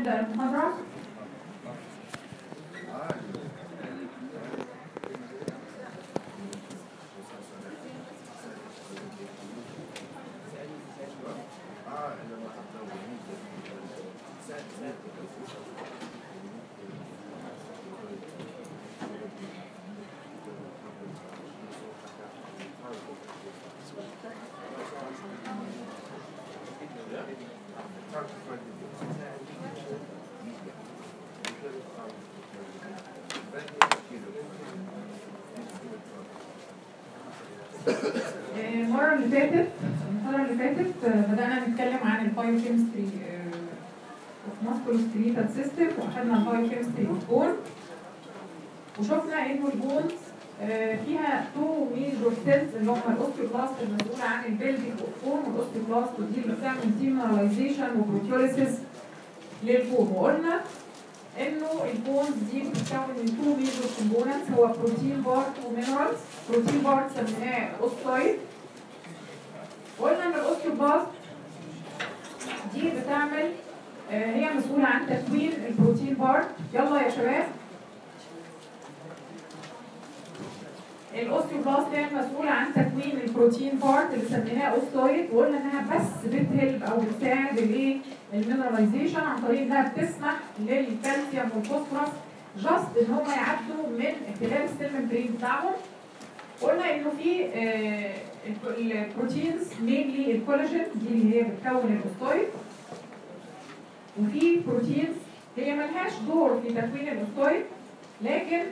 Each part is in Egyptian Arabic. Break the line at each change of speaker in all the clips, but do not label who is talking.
نبدا المحاضره المره اللي فاتت المحاضره اللي فاتت بدانا نتكلم عن البايو كيمستري اوف ماسكولوسكريتال سيستم واخدنا البايو كيمستري اوف بون وشفنا انه البونز فيها تو ميجور سيلز اللي هم الاوستيوبلاست المسؤول عن البيلدينج اوف بون والاوستيوبلاست ودي اللي بتعمل ديمينراليزيشن وبروتيوليسيس للبون وقلنا انه البونز دي بتتكون من تو ميجور كومبوننتس هو بروتين بارت ومينرالز بروتين بارت سميناه اوستويد قلنا ان الاوستيوبلاست دي بتعمل آه هي مسؤولة عن تكوين البروتين بارت يلا يا شباب الاوستيوبلاست هي المسؤولة عن تكوين البروتين بارت اللي سميناه اوستويد وقلنا انها بس بتهلب او بتساعد الايه المينراليزيشن عن طريق انها بتسمح للكالسيوم والفوسفورس جاست ان هم يعدوا من خلال السيل ممبرين بتاعهم قلنا انه في آه البروتينز مينلي الكولاجين دي اللي هي بتكون الاوستويد وفي بروتينز هي ملهاش دور في تكوين الاوستويد لكن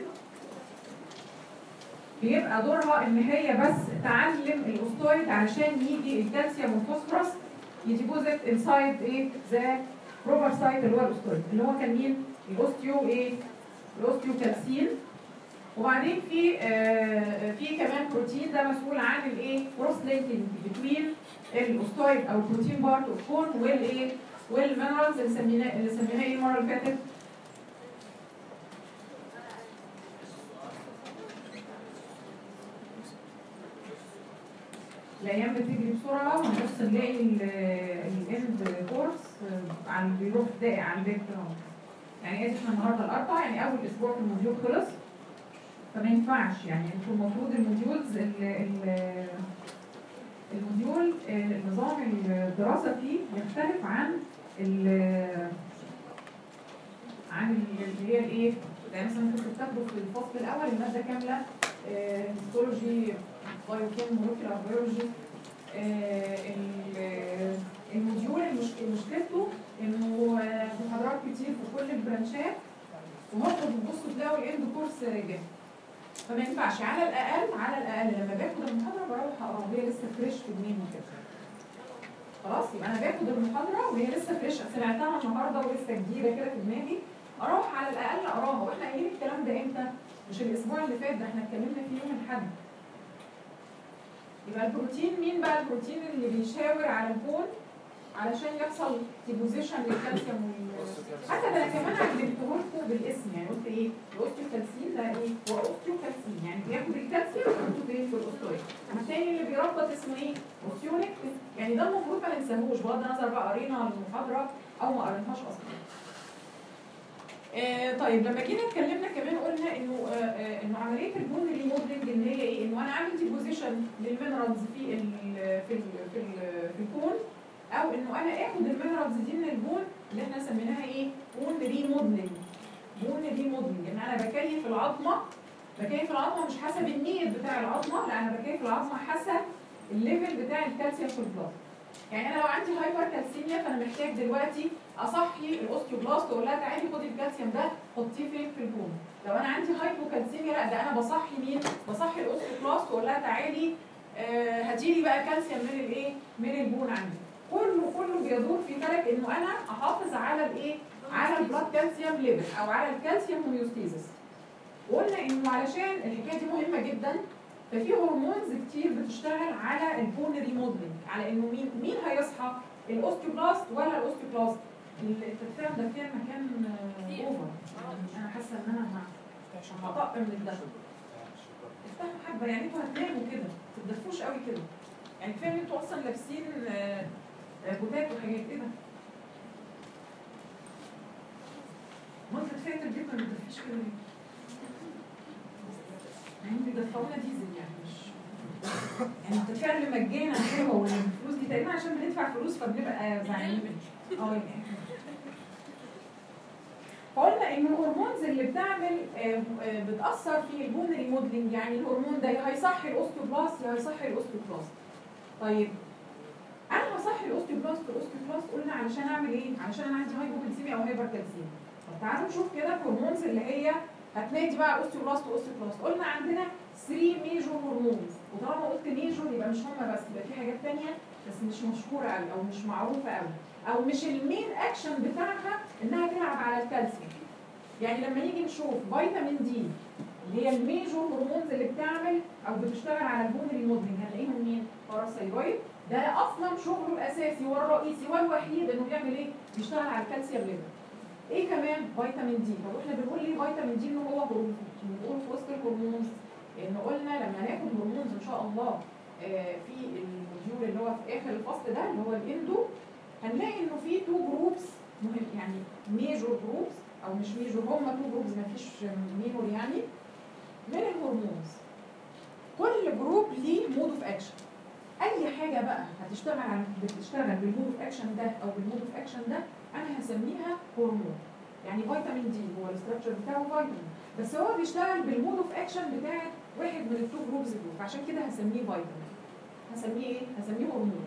بيبقى دورها ان هي بس تعلم الاوستويد علشان يجي الكالسيوم والفوسفورس يديبوزيت انسايد ايه ذا بروبر سايت اللي هو الاوستويد اللي هو كان مين الاوستيو ايه الاوستيو كالسين وبعدين في آه في كمان بروتين ده مسؤول عن الايه كروس لينكينج بين الاوستويد او البروتين بارت اوف كون والايه والمينرالز اللي سميناه اللي سميناه ايه المره اللي فاتت الايام بتجري بسرعه ونبص نلاقي الاند كورس عن بيروح دقيق على البيت يعني ايه احنا النهارده الاربعاء يعني اول اسبوع في الموديول خلص فما ينفعش يعني انتوا المفروض الموديولز الموديول نظام الدراسه فيه يختلف عن ال عن اللي هي الايه يعني مثلا ممكن تاخدوا في الفصل الاول الماده كامله هيستولوجي بايوكيم مولكيولار بيولوجي الموديول مشكلته انه محاضرات كتير في كل البرانشات وهوب بتبصوا تلاقوا الاند كورس جه فما ينفعش على الاقل على الاقل لما باخد المحاضره بروح اقراها وهي لسه فريش في دماغي كده خلاص يبقى انا باخد المحاضره وهي لسه فريش سمعتها النهارده ولسه جديده كده في دماغي اروح على الاقل اقراها واحنا قايلين الكلام ده امتى؟ مش الاسبوع اللي فات ده احنا اتكلمنا فيه يوم الاحد يبقى البروتين مين بقى البروتين اللي بيشاور على البون علشان يحصل ديبوزيشن للكالسيوم حتى ده انا كمان عدلته لكم بالاسم يعني قلت ايه الاوستيوكالسين ده ايه هو اوستيوكالسين يعني بياخد الكالسيوم ويحطه فين في الاوستويد الثاني اللي بيربط اسمه ايه اوستيونيك يعني ده المفروض ما ننساهوش بغض النظر بقى قرينا المحاضره او ما قريناهاش اصلا آه طيب لما جينا اتكلمنا كمان قلنا انه آه آه انه عمليه البون ريموديلنج ان هي ايه؟ انه انا عامل ديبوزيشن للمينرالز في ال في ال في ال في الكون او انه انا اخد المينرالز دي من البون اللي احنا سميناها ايه؟ بون ريموديلنج بون ريموديلنج ان انا بكيف العظمه بكيف العظمه مش حسب النيت بتاع العظمه لا انا بكيف العظمه حسب الليفل بتاع الكالسيوم في البلاد يعني انا لو عندي هايبر كالسيميا فانا محتاج دلوقتي اصحي الاوستيوبلاست واقول لها تعالي خدي الكالسيوم ده حطيه فين في البون لو انا عندي هايبوكالسيميا لا ده انا بصحي مين بصحي الاوستيوبلاست واقول لها تعالي آه هاتي لي بقى كالسيوم من الايه من البون عندي كله كله بيدور في فلك انه انا احافظ على الايه على البلاد كالسيوم ليفل او على الكالسيوم هوميوستيزس وقلنا انه علشان الحكايه دي مهمه جدا ففي هرمونز كتير بتشتغل على البون ريموديلنج على انه مين مين هيصحى الاوستيوبلاست ولا الاوستيوبلاست التدفئه ده فيها مكان اوفر انا حاسه ان انا هطق من الدفء افتحوا حبه يعني انتوا هتناموا كده ما تدفوش قوي كده يعني كفايه ان انتوا اصلا لابسين بوتات وحاجات ايه ده البيت ما بتدفيش كده ليه؟ يعني بيدفعونا ديزل يعني مش يعني التدفئه اللي مجانا حلوه ولا الفلوس دي تقريبا عشان بندفع فلوس فبنبقى زعلانين اه يعني فقلنا ان الهرمونز اللي بتعمل آه، آه، بتاثر في البون ريموديلنج يعني الهرمون ده يا هيصحي الاوستيوبلاست يا هيصحي الاوستيوبلاست طيب انا هصحي الاوستيوبلاست والاوستيوبلاست قلنا علشان اعمل ايه؟ علشان انا عندي هايبوكالسيميا او هايبركالسيميا طب تعالوا نشوف كده الهرمونز اللي هي هتنادي بقى اوستيوبلاست واوستيوبلاست قلنا عندنا 3 ميجور هرمونز وطالما قلت ميجور يبقى مش هم بس يبقى في حاجات تانية بس مش مشهوره قوي او مش معروفه قوي او مش المين اكشن بتاعها انها تلعب على الكالسيوم يعني لما نيجي نشوف فيتامين دي اللي هي الميجور هرمونز اللي بتعمل او بتشتغل على البون ريموديلنج هتلاقيهم مين؟ باراثايرويد ده اصلا شغله الاساسي والرئيسي والوحيد انه بيعمل ايه؟ بيشتغل على الكالسيوم ليفل. ايه كمان؟ فيتامين دي، طب احنا بنقول ليه فيتامين دي ان هو هرمون؟ بنقول في وسط الهرمونز ان قلنا لما ناخد هرمونز ان شاء الله آه، في الموديول اللي هو في اخر الفصل ده اللي هو الاندو هنلاقي انه في تو جروبس مهم يعني ميجور جروبس او مش ميجور هم تو جروبس مفيش مينور يعني من الهرمونز كل جروب ليه مود اوف اكشن اي حاجه بقى هتشتغل على بتشتغل بالمود اوف اكشن ده او بالمود اوف اكشن ده انا هسميها هرمون يعني فيتامين دي هو الاستراكشر بتاعه فيتامين بس هو بيشتغل بالمود اوف اكشن بتاعت واحد من التو جروبز دول فعشان كده هسميه فيتامين هسميه ايه؟ هسميه هرمون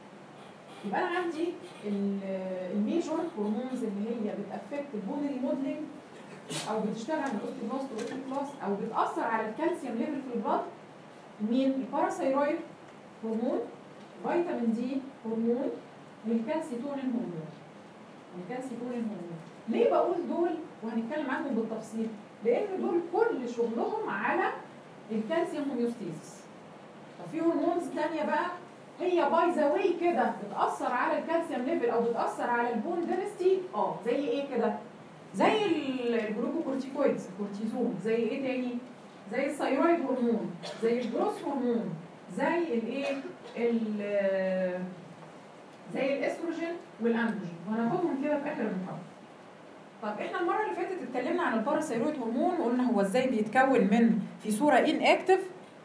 يبقى انا عندي ال- الميجور هرمونز اللي هي بتافكت البون ريموديلنج او بتشتغل على الاوستيوبلاست والاوستيوبلاست او بتاثر على الكالسيوم ليفل في البلد مين؟ الباراثايرويد هرمون فيتامين دي هرمون والكالسيتونين هرمون الكالسيتونين هرمون ليه بقول دول وهنتكلم عنهم بالتفصيل لان دول كل شغلهم على الكالسيوم هوميوستيزيس طب في هرمونز تانية بقى هي باي ذا واي كده بتاثر على الكالسيوم ليفل او بتاثر على البون دينستي اه زي ايه كده زي ال- الجلوكوكورتيكويدز الكورتيزون زي ايه تاني زي الثايرويد هرمون زي الجروث هرمون زي الايه ال- زي الاستروجين والاندروجين وهناخدهم كده في اخر المحاضره طب احنا المره اللي فاتت اتكلمنا عن الباراثايرويد هرمون وقلنا هو ازاي بيتكون من في صوره ان اكتف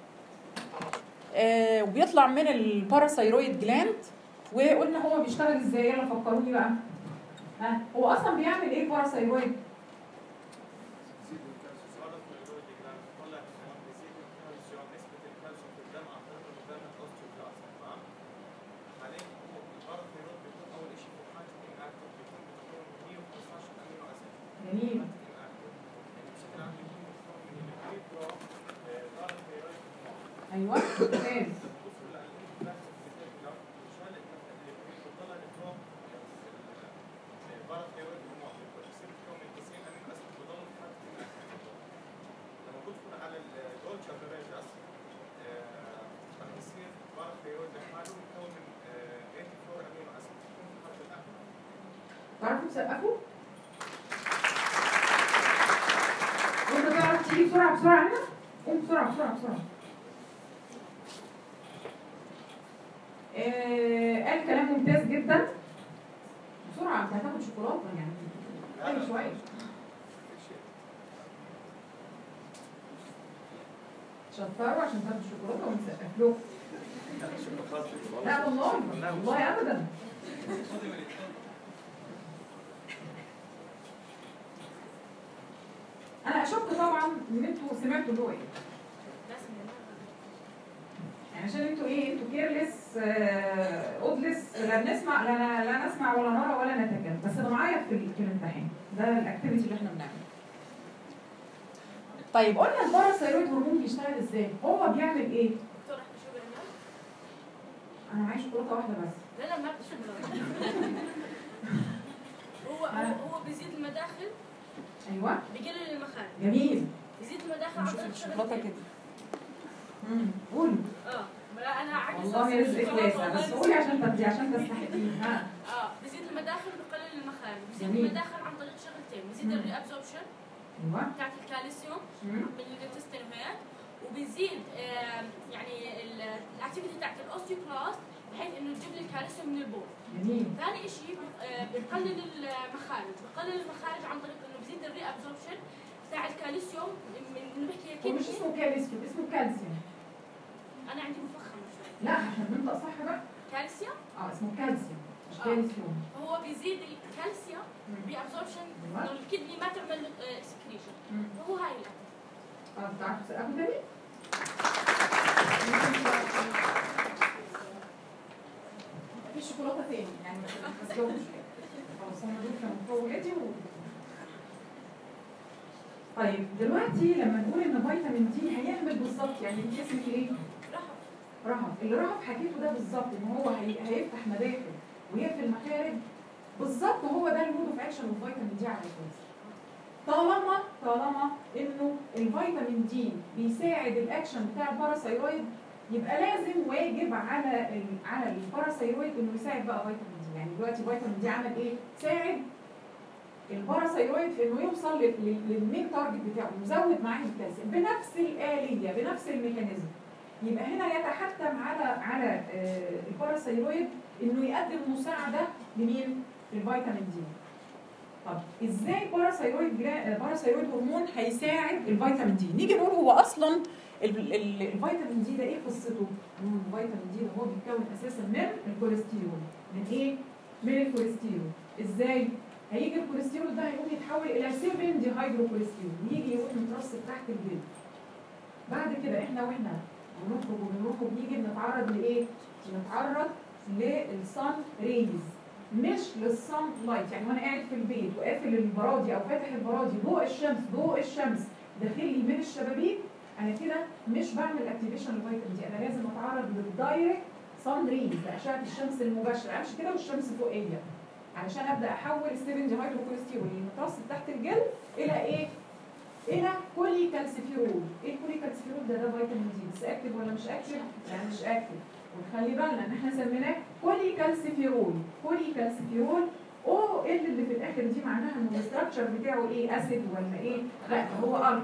آه وبيطلع من الباراثايرويد جلاند وقلنا هو بيشتغل ازاي يلا فكروني بقى ها هو اصلا بيعمل ايه الباراثايرويد جميل ايوه ممتاز تعرفوا تسقفوا؟ وانت تعرف تيجي بسرعه بسرعه هنا؟ قوم بسرعه بسرعه بسرعه آه قال كلام ممتاز جدا بسرعه انت هتاخد شوكولاته يعني اي شويه شطروا عشان تاخدوا شوكولاته ونسقف لكم لا والله والله ابدا انا اشك طبعا ان انتوا سمعتوا اللي هو ايه يعني عشان انتوا ايه انتوا كيرلس اودلس لا بنسمع لا, لا نسمع ولا نرى ولا نتكلم بس انا معايا في, ال- في الامتحان ده الاكتيفيتي اللي احنا بنعمله طيب قلنا الباراثايرويد هرمون بيشتغل ازاي هو بيعمل ايه
دكتور احنا شو بنعمل؟
انا معايا شوكولاته واحده بس
لا لا ما بتشبه هو هو هو بيزيد المداخل
ايوه
بيقلل المخارج
جميل
بيزيد المداخل عن
نشوف
طريق
الشوكولاته
شغلتين
كده امم قولي
اه لا انا عكس
والله رزقك
الشوكولاتة،
واسع
والله
بس قولي عشان تاخدي عشان تستحقيه ها
اه بيزيد المداخل بيقلل المخارج بيزيد
جميل.
المداخل عن طريق شغلتين بيزيد
مم.
الريابزوربشن
ايوه
بتاعت الكالسيوم
مم.
من الانتستين وهيك وبيزيد آه يعني الاكتيفيتي بتاعت الاوستيوبلاست بحيث انه تجيب لي الكالسيوم من البول
جميل
ثاني شيء بيقلل المخارج بيقلل المخارج عن طريق انه بيزيد الري ابزوربشن بتاع الكالسيوم من من بحكي
هو مش
كدني
اسمه كالسيوم اسمه كالسيوم
انا عندي مفخم شوي
لا عشان ننطق صح بقى
كالسيوم
اه اسمه كالسيوم مش
آه.
كالسيوم
هو بيزيد الكالسيوم بابزوربشن
أيوة.
انه الكدني ما تعمل سكريشن
مم.
وهو هاي الأكل.
اه تعرف تسقفوا تاني؟ مفيش شوكولاته تاني يعني ما تتجوزش خلاص هم دول كانوا فوقاتي و طيب دلوقتي لما نقول ان فيتامين دي هيعمل بالظبط يعني انت اسمك ايه؟
رهب
رهف اللي رهف حكيته ده بالظبط ان هو هي... هيفتح مداخل ويقفل المخارج بالظبط هو ده المود اوف اكشن اوف فيتامين دي على الكانسر طالما طالما انه الفيتامين دي بيساعد الاكشن بتاع الباراسايرويد يبقى لازم واجب على ال... على الباراسايرويد انه يساعد بقى فيتامين دي يعني دلوقتي فيتامين دي عمل ايه؟ ساعد الباراسايرويد في انه يوصل لل- لل- للمين تارجت بتاعه يزود معاه الكالسيوم بنفس الاليه بنفس الميكانيزم يبقى هنا يتحتم على على آه، الباراسايرويد انه يقدم مساعده لمين؟ للفيتامين دي. طب ازاي باراسايرويد جلا- آه، باراسايرويد هرمون هيساعد الفيتامين دي؟ نيجي نقول هو اصلا ال- ال- الفيتامين دي ده ايه قصته؟ إنه الفيتامين دي ده هو بيتكون اساسا من الكوليسترول. من ايه؟ من الكوليسترول. ازاي؟ هيجي الكوليسترول ده هيقوم يتحول الى 7 دي هيدروكوليسترول ويجي يروح مترصد تحت الجلد. بعد كده احنا واحنا بنخرج وبنروح وبنيجي بنتعرض لايه؟ بنتعرض للصن ريز مش للصن لايت يعني وانا قاعد في البيت وقافل البرادي او فاتح البرادي ضوء الشمس ضوء الشمس داخل لي من الشبابيك انا كده مش بعمل اكتيفيشن للفيتامين دي انا لازم اتعرض للدايركت صن ريز لاشعه الشمس المباشره امشي كده والشمس فوقيه علشان ابدا احول السيفن دي هيدروكوليسترول اللي مترصد تحت الجلد الى ايه؟ الى كولي كالسيفيرول ايه الكولي كالسيفيرول ده ده فيتامين دي بس اكتف ولا مش اكتف لا مش اكتف وخلي بالنا ان احنا سميناه كولي كالسيفيرول كولي كالسيفيرول او ال اللي في الاخر دي معناها ان الاستراكشر بتاعه ايه اسيد ولا ايه لا ده هو الكحول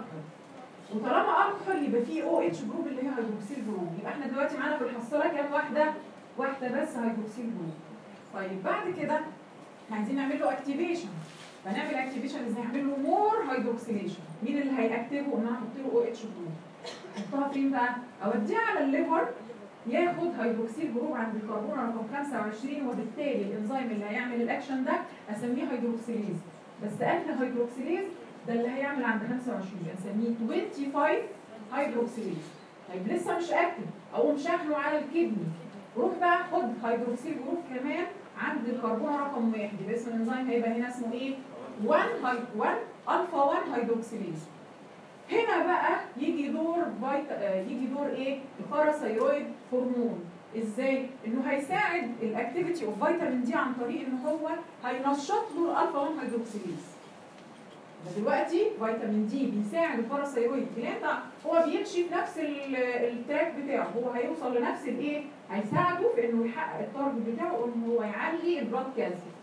وطالما الكحول يبقى فيه او اتش جروب اللي هي هيدروكسيل جروب يبقى احنا دلوقتي معانا في الحصاله كام واحده واحده بس هيدروكسيل جروب طيب بعد كده احنا عايزين نعمل له اكتيفيشن فنعمل اكتيفيشن ازاي هنعمل له مور هيدروكسيليشن مين اللي هيأكتفه ان انا احط له او اتش جروب احطها فين بقى اوديها على الليفر ياخد هيدروكسيل جروب عند الكربون رقم 25 وبالتالي الانزيم اللي هيعمل الاكشن ده اسميه هيدروكسيليز بس انهي هيدروكسيليز ده اللي هيعمل عند 25 اسميه 25 هيدروكسيليز طيب لسه مش اكتف اقوم شاحنه على الكدني روح بقى خد هيدروكسيل جروب كمان عند الكربون رقم واحد يبقى اسم الانزيم هيبقى هنا اسمه ايه؟ 1 هاي 1 الفا 1 هيدروكسيليز هنا بقى يجي دور فيت... آه، يجي دور ايه؟ الباراثايرويد هرمون ازاي؟ انه هيساعد الاكتيفيتي اوف فيتامين دي عن طريق ان هو هينشط له الالفا 1 هيدروكسيليز يبقى دلوقتي فيتامين دي بيساعد الباراثايرويد جلاند هو بيمشي في نفس ال- التراك بتاعه هو هيوصل لنفس الايه؟ هيساعده في انه يحقق التارجت بتاعه ان هو يعلي البلاد كالسيوم.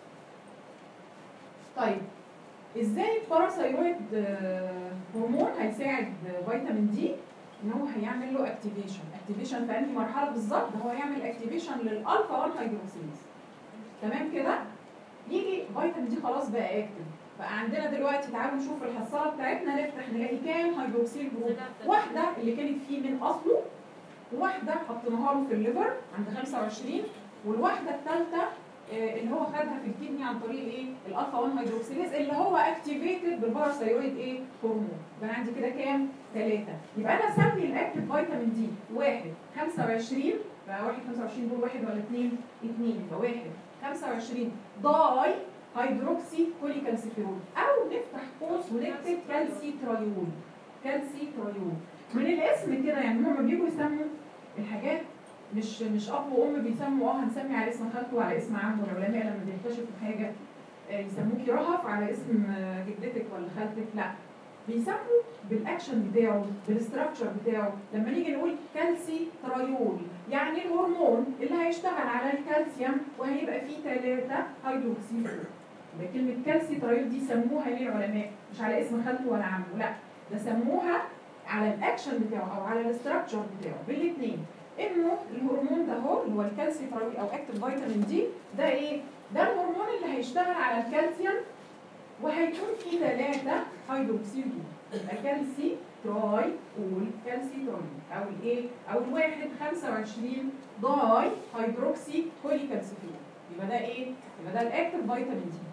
طيب ازاي الباراثايرويد آه، هرمون هيساعد فيتامين دي ان هو هيعمل له اكتيفيشن، اكتيفيشن في انهي مرحله بالظبط؟ ده هو هيعمل اكتيفيشن للالفا 1 هيدروكسيليز. تمام كده؟ يجي فيتامين دي خلاص بقى اكتف بقى عندنا دلوقتي تعالوا نشوف الحصاله بتاعتنا نفتح نلاقي كام هيدروكسيل جروب واحده اللي كانت فيه من اصله وواحده حطيناها له في الليفر عند 25 والواحده الثالثه اللي هو خدها في الكدني عن طريق ايه الالفا 1 هيدروكسيليز اللي هو اكتيفيتد بالباراثايرويد ايه هرمون يبقى انا عندي كده كام ثلاثه يبقى انا اسمي الاكتف فيتامين دي واحد 25 بقى واحد 25 دول واحد ولا اثنين اثنين يبقى واحد 25 داي هيدروكسي كوليكالسيفيرول او نفتح قوس ونكتب كالسي ترايول كالسي ترايول من الاسم كده يعني هم بيجوا يسموا الحاجات مش مش اب وام بيسموا اه هنسمي على اسم خالته وعلى اسم عمه العلماء لما بيكتشفوا حاجه آه، يسموكي رهف على اسم آه، جدتك ولا خالتك لا بيسموا بالاكشن بتاعه بالاستراكشر بتاعه لما نيجي نقول كالسي ترايول يعني الهرمون اللي هيشتغل على الكالسيوم وهيبقى فيه ثلاثه هيدروكسي يبقى كلمه كالسي ترايول دي سموها ليه العلماء مش على اسم خالته ولا عمه لا ده سموها على الاكشن بتاعه او على الاستراكشر بتاعه بالاثنين انه الهرمون ده هو اللي هو الكالسي تراوي او اكتف فيتامين دي ده ايه؟ ده الهرمون اللي هيشتغل على الكالسيوم وهي يكون في ثلاثه هيدروكسيد يبقى كالسي تراي اول كالسي تراي او الايه او الواحد 25 داي هيدروكسي كولي كالسيفين يبقى ده ايه يبقى ده الاكتف فيتامين دي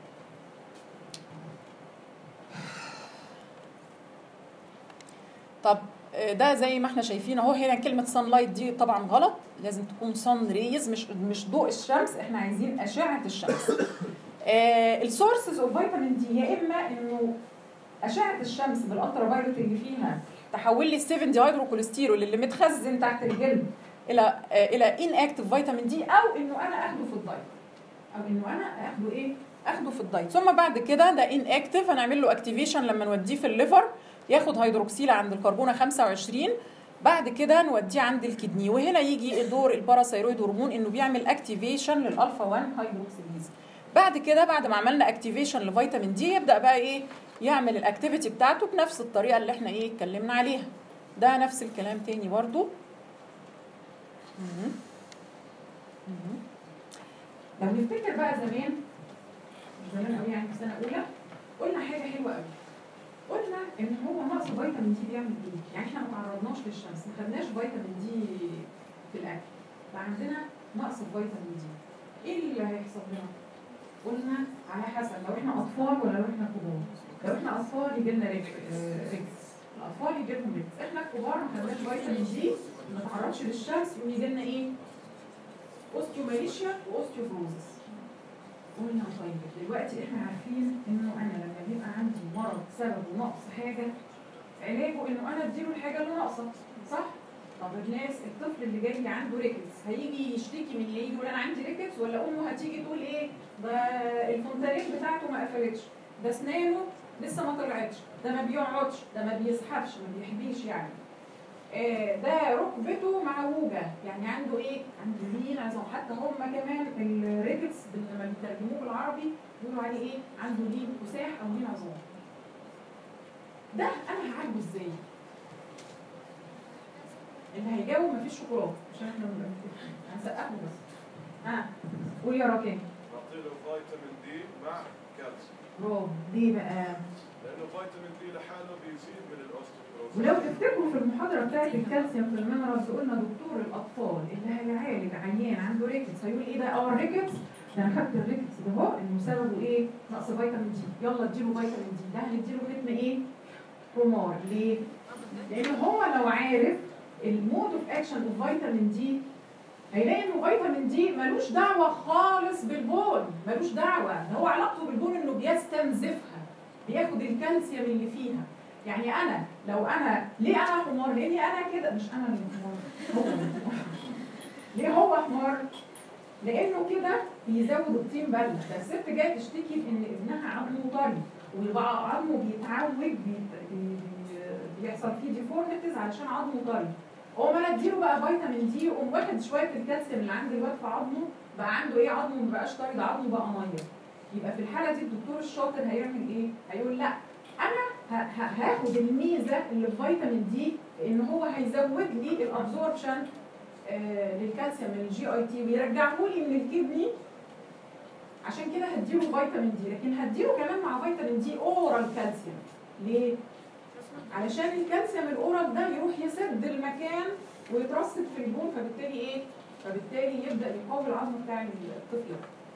طب آه، ده زي ما احنا شايفين اهو هنا كلمه سان لايت دي طبعا غلط لازم تكون سان ريز مش مش ضوء الشمس احنا عايزين اشعه الشمس السورسز اوف فيتامين دي يا اما انه اشعه الشمس بالالترا فايولت اللي فيها تحول لي 7 دي هيدروكوليسترول اللي متخزن تحت الجلد الى آه، الى ان اكتف فيتامين دي او انه انا اخده في الدايت او انه انا اخده ايه اخده في الدايت ثم بعد كده ده ان اكتف هنعمل له اكتيفيشن لما نوديه في الليفر ياخد هيدروكسيل عند الكربونه 25 بعد كده نوديه عند الكدني وهنا يجي دور الباراثايرويد هرمون انه بيعمل اكتيفيشن للالفا 1 هيدروكسيليز بعد كده بعد ما عملنا اكتيفيشن لفيتامين دي يبدا بقى ايه يعمل الاكتيفيتي بتاعته بنفس الطريقه اللي احنا ايه اتكلمنا عليها ده نفس الكلام تاني برضو مهم. مهم.
لو نفتكر بقى زمان مش زمان قوي يعني في سنه اولى قلنا حاجه حلوه قوي قلنا ان هو نقص فيتامين دي بيعمل ايه؟ يعني احنا ما تعرضناش للشمس ما خدناش فيتامين دي في الاكل بقى عندنا نقص فيتامين دي ايه اللي هيحصل لنا؟ قلنا على حسب لو احنا اطفال ولا لو احنا كبار لو احنا اطفال يجي لنا ريكس الاطفال يجي لهم ريكس احنا الكبار ما خدناش فيتامين دي ما نتعرضش للشمس يقوم يجي لنا ايه؟ اوستيوماليشيا واوستيوبروزس قلنا طيب دلوقتي احنا عارفين انه انا لما بيبقى عندي مرض سببه نقص حاجه علاجه انه انا اديله الحاجه اللي ناقصه صح؟ طب الناس الطفل اللي جاي لي عنده ريكتس هيجي يشتكي من اللي يجي يقول انا عندي ريكتس ولا امه هتيجي تقول ايه ده الفونتانيل بتاعته ما قفلتش ده اسنانه لسه ما طلعتش ده ما بيقعدش ده ما بيزحفش ما بيحبيش يعني آه، ده ركبته معوجه يعني عنده ايه؟ عنده لين عظام حتى هم كمان الريكتس لما بيترجموه بالعربي بيقولوا عليه ايه؟ عنده لين كساح او لين عظام. ده انا هعالجه ازاي؟ اللي هيجاوب مفيش شوكولاته عشان احنا بنبقى متفقين. هنسقفه بس. ها قول يا راكان
نعطيله فيتامين دي مع كالسيوم
برافو ليه بقى؟
لانه فيتامين دي لحاله بيزيد من الاوستيوبروز
ولو تفتكروا في المحاضرة بتاعت الكالسيوم في المينرالز قلنا دكتور الأطفال اللي هيعالج عيان عنده ريكتس هيقول إيه ده؟ أه الريكتس ده أنا خدت الريكتس ده أهو إنه سببه إيه؟ نقص فيتامين دي يلا اديله فيتامين دي ده هنديله فيتامين إيه؟ حمار ليه؟ لأن هو لو عارف المود اوف اكشن اوف فيتامين دي هيلاقي انه فيتامين دي ملوش دعوه خالص بالبون ملوش دعوه ده هو علاقته بالبون انه بيستنزفها بياخد الكالسيوم اللي فيها يعني انا لو انا ليه انا حمار لاني انا كده مش انا اللي حمار هو اللي حمار. ليه هو حمار لانه كده بيزود الطين بله ده الست جايه تشتكي ان ابنها عظمه طري ويبقى عظمه بيتعوج بي- بي- بي- بيحصل فيه ديفورميتيز علشان عظمه طري اقوم انا اديله بقى فيتامين دي واقوم واخد شويه الكالسيوم اللي عند الواد في عظمه بقى عنده ايه عظمه ما بقاش طري ده عظمه بقى ميه يبقى في الحاله دي الدكتور الشاطر هيعمل ايه؟ هيقول لا انا ه- ه- هاخد الميزه اللي في فيتامين دي ان هو هيزود لي الابزوربشن آه، للكالسيوم من الجي اي تي ويرجعه لي من الكدني عشان كده هديله فيتامين دي لكن هديله كمان مع فيتامين دي اورال كالسيوم ليه؟ علشان الكالسيوم الاورال ده يروح يسد المكان ويترسب في البون فبالتالي ايه؟ فبالتالي يبدا يقوي العظم بتاع الطفل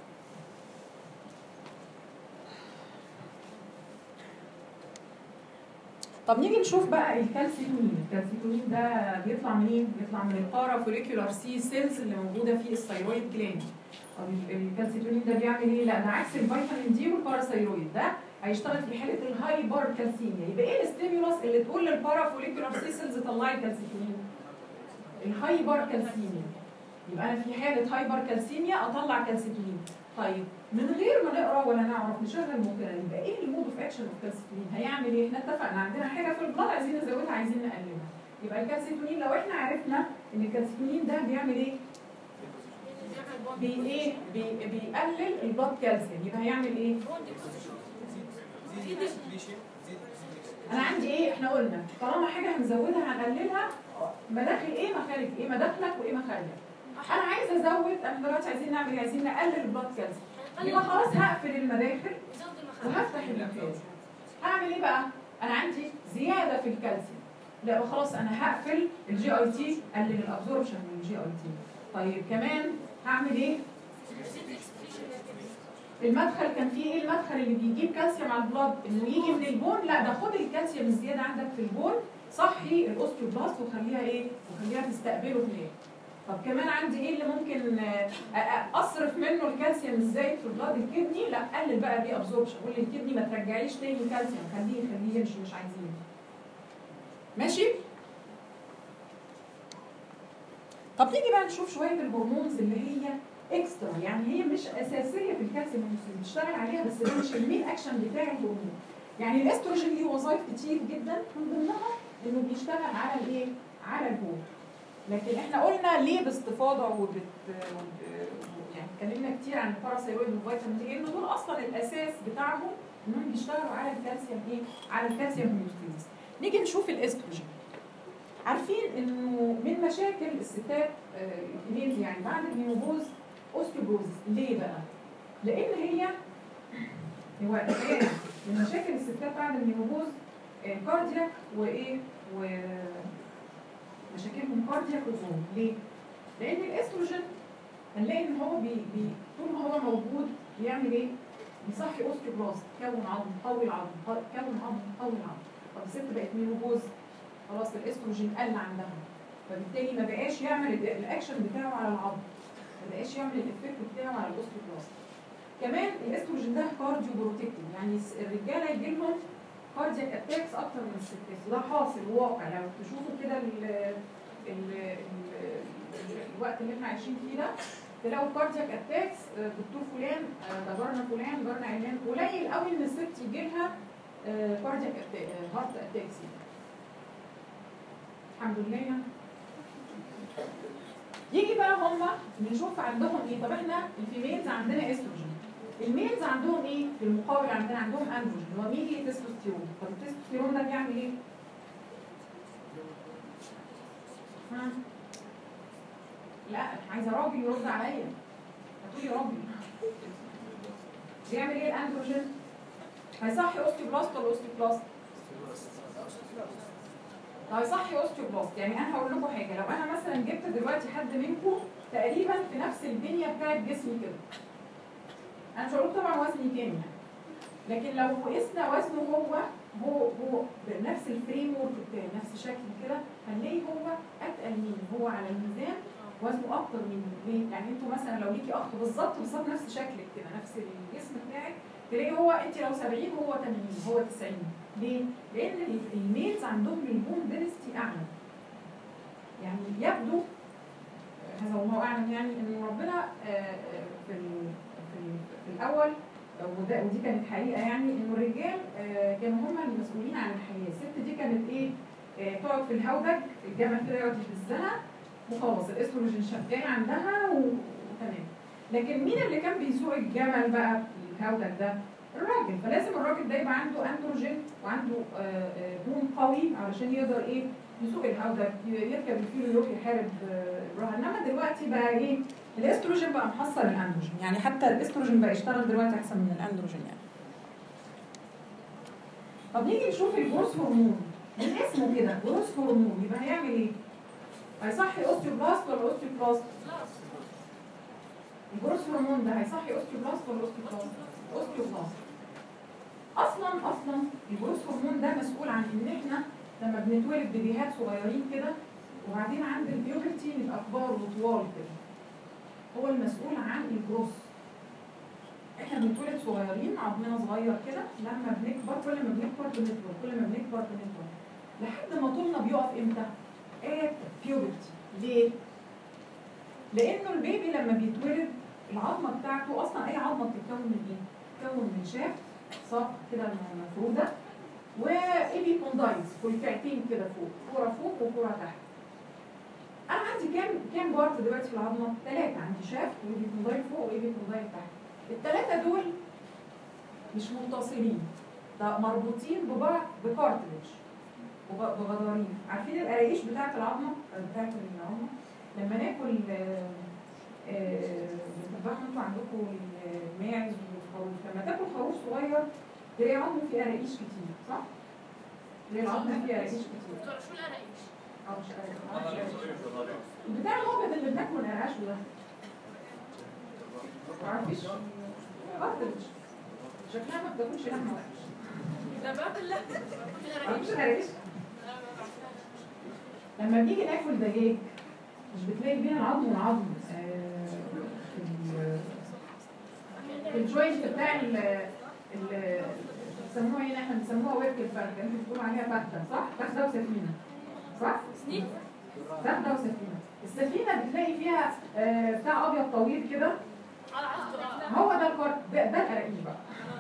طب نيجي نشوف بقى الكالسيتونين، الكالسيتونين ده بيطلع منين؟ بيطلع من البارا فوليكولار سي سيلز اللي موجوده في الثيرويد جلاند. طب ال- الكالسيتونين ده بيعمل ايه؟ لا ده عكس الفيتامين دي والباراثيرويد ده هيشتغل في حاله الهايبر كالسيميا، يبقى ايه الستيمولس اللي تقول للبارا فوليكولار سي سيلز طلعي كالسيتونين؟ الهايبر كالسيميا. يبقى انا في حاله هايبر كالسيميا اطلع كالسيتونين. طيب من غير ما نقرا ولا نعرف نشغل مخنا يبقى ايه المود اوف اكشن اوف كالسيتونين؟ هيعمل ايه؟ احنا اتفقنا عندنا حاجه في البلاد عايزين نزودها عايزين نقللها. يبقى الكالسيتونين لو احنا عرفنا ان الكالسيتونين ده بيعمل ايه؟ بي ايه؟ بي بيقلل البلاد كالسيوم يبقى هيعمل ايه؟ انا عندي ايه؟ احنا قلنا طالما حاجه هنزودها هنقللها مداخل ايه مخارج ايه؟ مداخلك وايه مخارجك؟ انا عايزه ازود احنا دلوقتي عايزين نعمل ايه؟ عايزين نقلل البلاد كالسيوم يبقى خلاص هقفل المداخل وهفتح المخارج هعمل ايه بقى انا عندي زياده في الكالسيوم لا يبقى خلاص انا هقفل الجي اي تي قلل الابزوربشن من الجي اي تي طيب كمان هعمل ايه المدخل كان فيه ايه المدخل اللي بيجيب كالسيوم على البلاد انه يجي من البون لا ده خد الكالسيوم الزياده عندك في البون صحي الاوستيوبلاست وخليها ايه وخليها تستقبله هناك طب كمان عندي ايه اللي ممكن آه، أ- أ- اصرف منه الكالسيوم الزايد في البلاد الكدني لا قلل بقى دي ابزوربشن قول للكدني ما ترجعيش تاني كالسيوم خليه خليه يمشي مش عايزينه ماشي طب نيجي بقى نشوف شويه الهرمونز اللي هي اكسترا يعني هي مش اساسيه في الكالسيوم هرمونز بنشتغل عليها بس ده مش المين اكشن بتاع الهرمون يعني الاستروجين ليه وظائف كتير جدا من ضمنها انه بيشتغل على الايه على البول لكن احنا قلنا ليه باستفاضه وبت وب- يعني اتكلمنا كتير عن الباراثايرويد والفيتامين دي لان دول اصلا الاساس بتاعهم انهم بيشتغلوا على الكالسيوم ايه على الكالسيوم هيموستاسيس نيجي نشوف الاستروجين عارفين انه من مشاكل الستات آه، الفيميلز يعني بعد المينوبوز اوستيوبروزس ليه بقى؟ لان هي هو الحقيقة من مشاكل الستات بعد المينوبوز آه، كاردياك وايه و مشاكلهم كاردياك وزوم ليه؟ لان الاستروجين هنلاقي ان هو بي بي طول ما هو موجود بيعمل ايه؟ بيصحي اوستيوبلاست كون عظم قوي العظم كون عظم قوي العظم طب الست بقت مينوبوز خلاص الاستروجين قل عندها فبالتالي ما بقاش يعمل ال- الاكشن بتاعه على العظم ما بقاش يعمل الافكت بتاعه على الاوستيوبلاست كمان الاستروجين ده كارديو بروتكتيف يعني الس- الرجاله يجي لهم كاردياك اتاكس اكتر من الستات ده حاصل واقع لو تشوفوا كده ال ال ال- ال- الوقت اللي احنا عايشين فيه ده تلاقوا كاردياك اتاكس دكتور فلان آه، ده جارنا فلان جارنا علان قليل قوي ان الست يجي لها كاردياك هارت اتاكس الحمد لله يعني. يجي بقى هم نشوف عندهم ايه طب احنا الفيميلز عندنا استروجين الميلز عندهم ايه في المقابل عندنا عندهم اندروجين اللي هو ميجي تستوستيرون طب التستوستيرون ده بيعمل ايه ها لا أنا عايزه راجل يرد عليا هتقولي راجل بيعمل ايه الاندروجين هيصحي اوستيوبلاست ولا اوستيوبلاست هيصحي اوستيوبلاست يعني انا هقول لكم حاجه لو انا مثلا جبت دلوقتي حد منكم تقريبا في نفس البنيه بتاعت جسمي كده انا مش هقول لكم طبعا وزني كام يعني لكن لو قسنا وزنه هو هو هو بنفس الفريم ورك بتاعي نفس شكل كده هنلاقي هو اتقل مني هو على الميزان وزنه اكتر مني ليه؟ يعني انتوا مثلا لو ليكي اخ بالظبط بالظبط نفس شكلك كده نفس الجسم بتاعك تلاقي هو انت لو 70 هو 80 هو 90 ليه؟ لان ال- الميلز عندهم البون دنستي اعلى يعني يبدو هذا الله اعلم يعني ان ربنا آه، آه، في ال- في ال- في الاول وده ودي كانت حقيقه يعني انه الرجال آه، كانوا هم المسؤولين عن الحياه الست دي كانت ايه آه، تقعد في الهودج الجمل كده يقعد يهزها وخلاص الاستروجين شغال عندها و- وتمام لكن مين اللي كان بيسوق الجمل بقى في الهودج ده الراجل فلازم الراجل ده يبقى عنده اندروجين وعنده آه، آه، بون قوي علشان يقدر ايه يسوق الهودج ي- يركب الفيل يروح يحارب آه، الرهن انما دلوقتي بقى ايه الاستروجين بقى محصل الاندروجين يعني حتى الاستروجين بقى يشتغل دلوقتي احسن من الاندروجين يعني طب نيجي نشوف الجروث هرمون من اسمه كده جروث هرمون يبقى هيعمل ايه؟ هيصحي اوستيوبلاست ولا اوستيوبلاست؟ الجروث هرمون ده هيصحي اوستيوبلاست ولا اوستيوبلاست؟ اوستيوبلاست اصلا اصلا الجروث هرمون ده مسؤول عن ان احنا لما بنتولد بيبيهات صغيرين كده وبعدين عند البيوبرتي نبقى كبار وطوال كده هو المسؤول عن الجروث احنا بنتولد صغيرين عظمنا صغير كده لما بنكبر كل ما بنكبر بنكبر كل ما بنكبر بنكبر لحد ما طولنا بيقف امتى؟ at puberty ليه؟ لانه البيبي لما بيتولد العظمه بتاعته اصلا اي عظمه بتتكون من ايه؟ بتتكون من شاف ساق كده مفروده وايبيكوندايز فلكعتين كده فوق كوره فوق وكوره تحت انا عندي كام كام بارت دلوقتي في العظمه؟ ثلاثه عندي شاف وايبيكوندايل فوق وايبيكوندايل تحت الثلاثه دول مش متصلين ده مربوطين ببعض بكارتلج وب- بغضاريف عارفين القرايش بتاعت العظمه بتاعت العظمه لما ناكل آه، آه، بتذبحوا انتوا عندكم الماعز والخروف لما تاكل خروف صغير تلاقي عظمه فيه قراقيش كتير صح؟ تلاقي العظم فيه قراقيش كتير
دكتور شو القراقيش؟
اه مش قراقيش البتاع الابيض اللي بناكله القرعاش ده معرفيش كارتريج شكلها ما بتاكلش لحمه وحش
لا باكل لا باكل
معرفيش
قراقيش
القراقيش
لا ما بعرفها.
لما بنيجي ناكل دجاج مش بتلاقي بين العظم والعظم آه، في ال- في الجوينت بتاع ال ال بيسموها هنا احنا بنسموها ورك الفخده انتوا بتقولوا عليها فخده صح؟ فخده وسفينه صح؟
سنيك
فخده وسفينه السفينه بتلاقي فيها آه، بتاع ابيض طويل كده
على عصر
هو ده الكارت ده, ده القراقيش بقى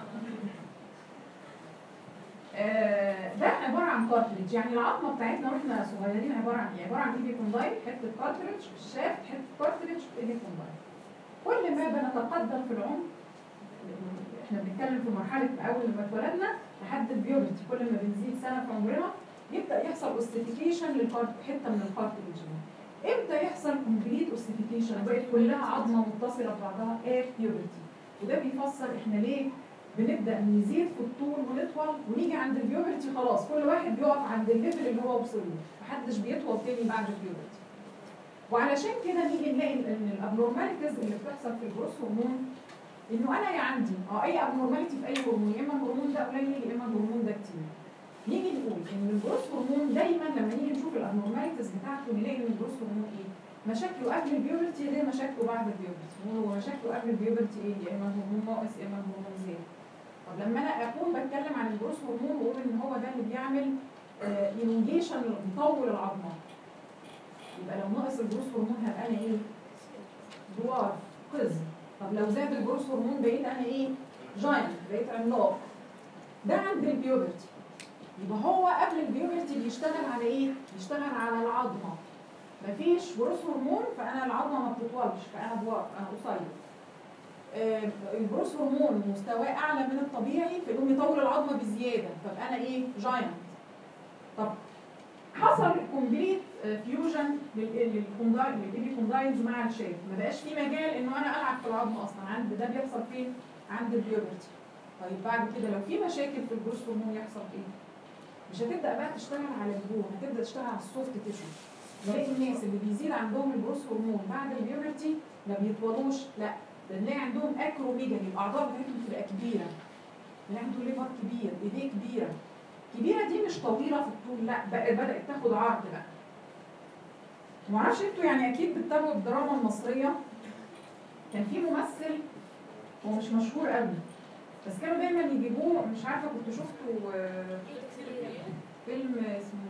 آه، ده عباره عن كارتريج يعني العظمه بتاعتنا واحنا صغيرين عباره عن ايه؟ عباره عن ايدي كوندايل حته كارتريج الشافت حته كارتريج ايدي كوندايل كل ما بنتقدم في العمر احنا بنتكلم في مرحله اول ما اتولدنا لحد البيورتي كل ما بنزيد سنه في عمرنا يبدا يحصل اوستيفيكيشن للكارت حته من الكارتريج دي امتى يحصل كومبليت اوستيفيكيشن بقت كلها عظمه متصله ببعضها ات بيورتي وده بيفسر احنا ليه بنبدا نزيد في الطول ونطول ونيجي عند البيوبرتي خلاص كل واحد بيقف عند الليفل اللي هو وصل له محدش بيطول تاني بعد البيوبرتي وعلشان كده نيجي نلاقي ان الابنورماليتيز اللي بتحصل في الجروث هرمون انه انا يا عندي اه اي ابنورماليتي في اي هرمون يا اما الهرمون ده قليل يا اما الهرمون ده كتير نيجي نقول ان الجروث هرمون دايما لما نيجي نشوف الابنورماليتيز بتاعته نلاقي ان الجروث هرمون ايه مشاكله قبل البيوبرتي غير مشاكله بعد البيوبرتي هو مشاكله قبل البيوبرتي ايه يا اما الهرمون ناقص يا اما الهرمون زياده طب لما انا اكون بتكلم عن الجروث هرمون واقول ان هو ده اللي بيعمل ايلونجيشن بيطول العظمه يبقى لو ناقص الجروث هرمون هبقى انا ايه؟ دوار قزم طب لو زاد الجروث هرمون بقيت انا ايه؟ جاينت بقيت عملاق ده عند البيوبرتي يبقى هو قبل البيوبرتي بيشتغل على ايه؟ بيشتغل على العظمه مفيش جروث هرمون فانا العظمه ما بتطولش فانا دوار انا قصير آه، الجروث هرمون مستواه اعلى من الطبيعي فيقوم يطول العظمه بزياده فابقى انا ايه؟ جاينت طب حصل كومبليت فيوجن للايبي كوندايلز مع الشاف ما بقاش في مجال انه انا العب في العظم اصلا عند ده بيحصل فين عند البيوبرتي طيب بعد كده لو في مشاكل في الجروث هرمون يحصل ايه مش هتبدا بقى تشتغل على البون هتبدا تشتغل على السوفت تيشو نلاقي الناس اللي بيزيد عندهم الجروث هرمون بعد البيوبرتي ما بيطولوش لا ده نلاقي عندهم اكروميجالي الاعضاء بتاعتهم بتبقى كبيره نلاقي عنده ليفر كبير ايديه كبيره كبيره دي مش طويله في الطول لا بقى بدات تاخد عرض بقى معرفش انتوا يعني اكيد بتتابعوا الدراما المصريه كان في ممثل هو مش مشهور قوي بس كانوا دايما يجيبوه مش عارفه كنت شفته آه، فيلم اسمه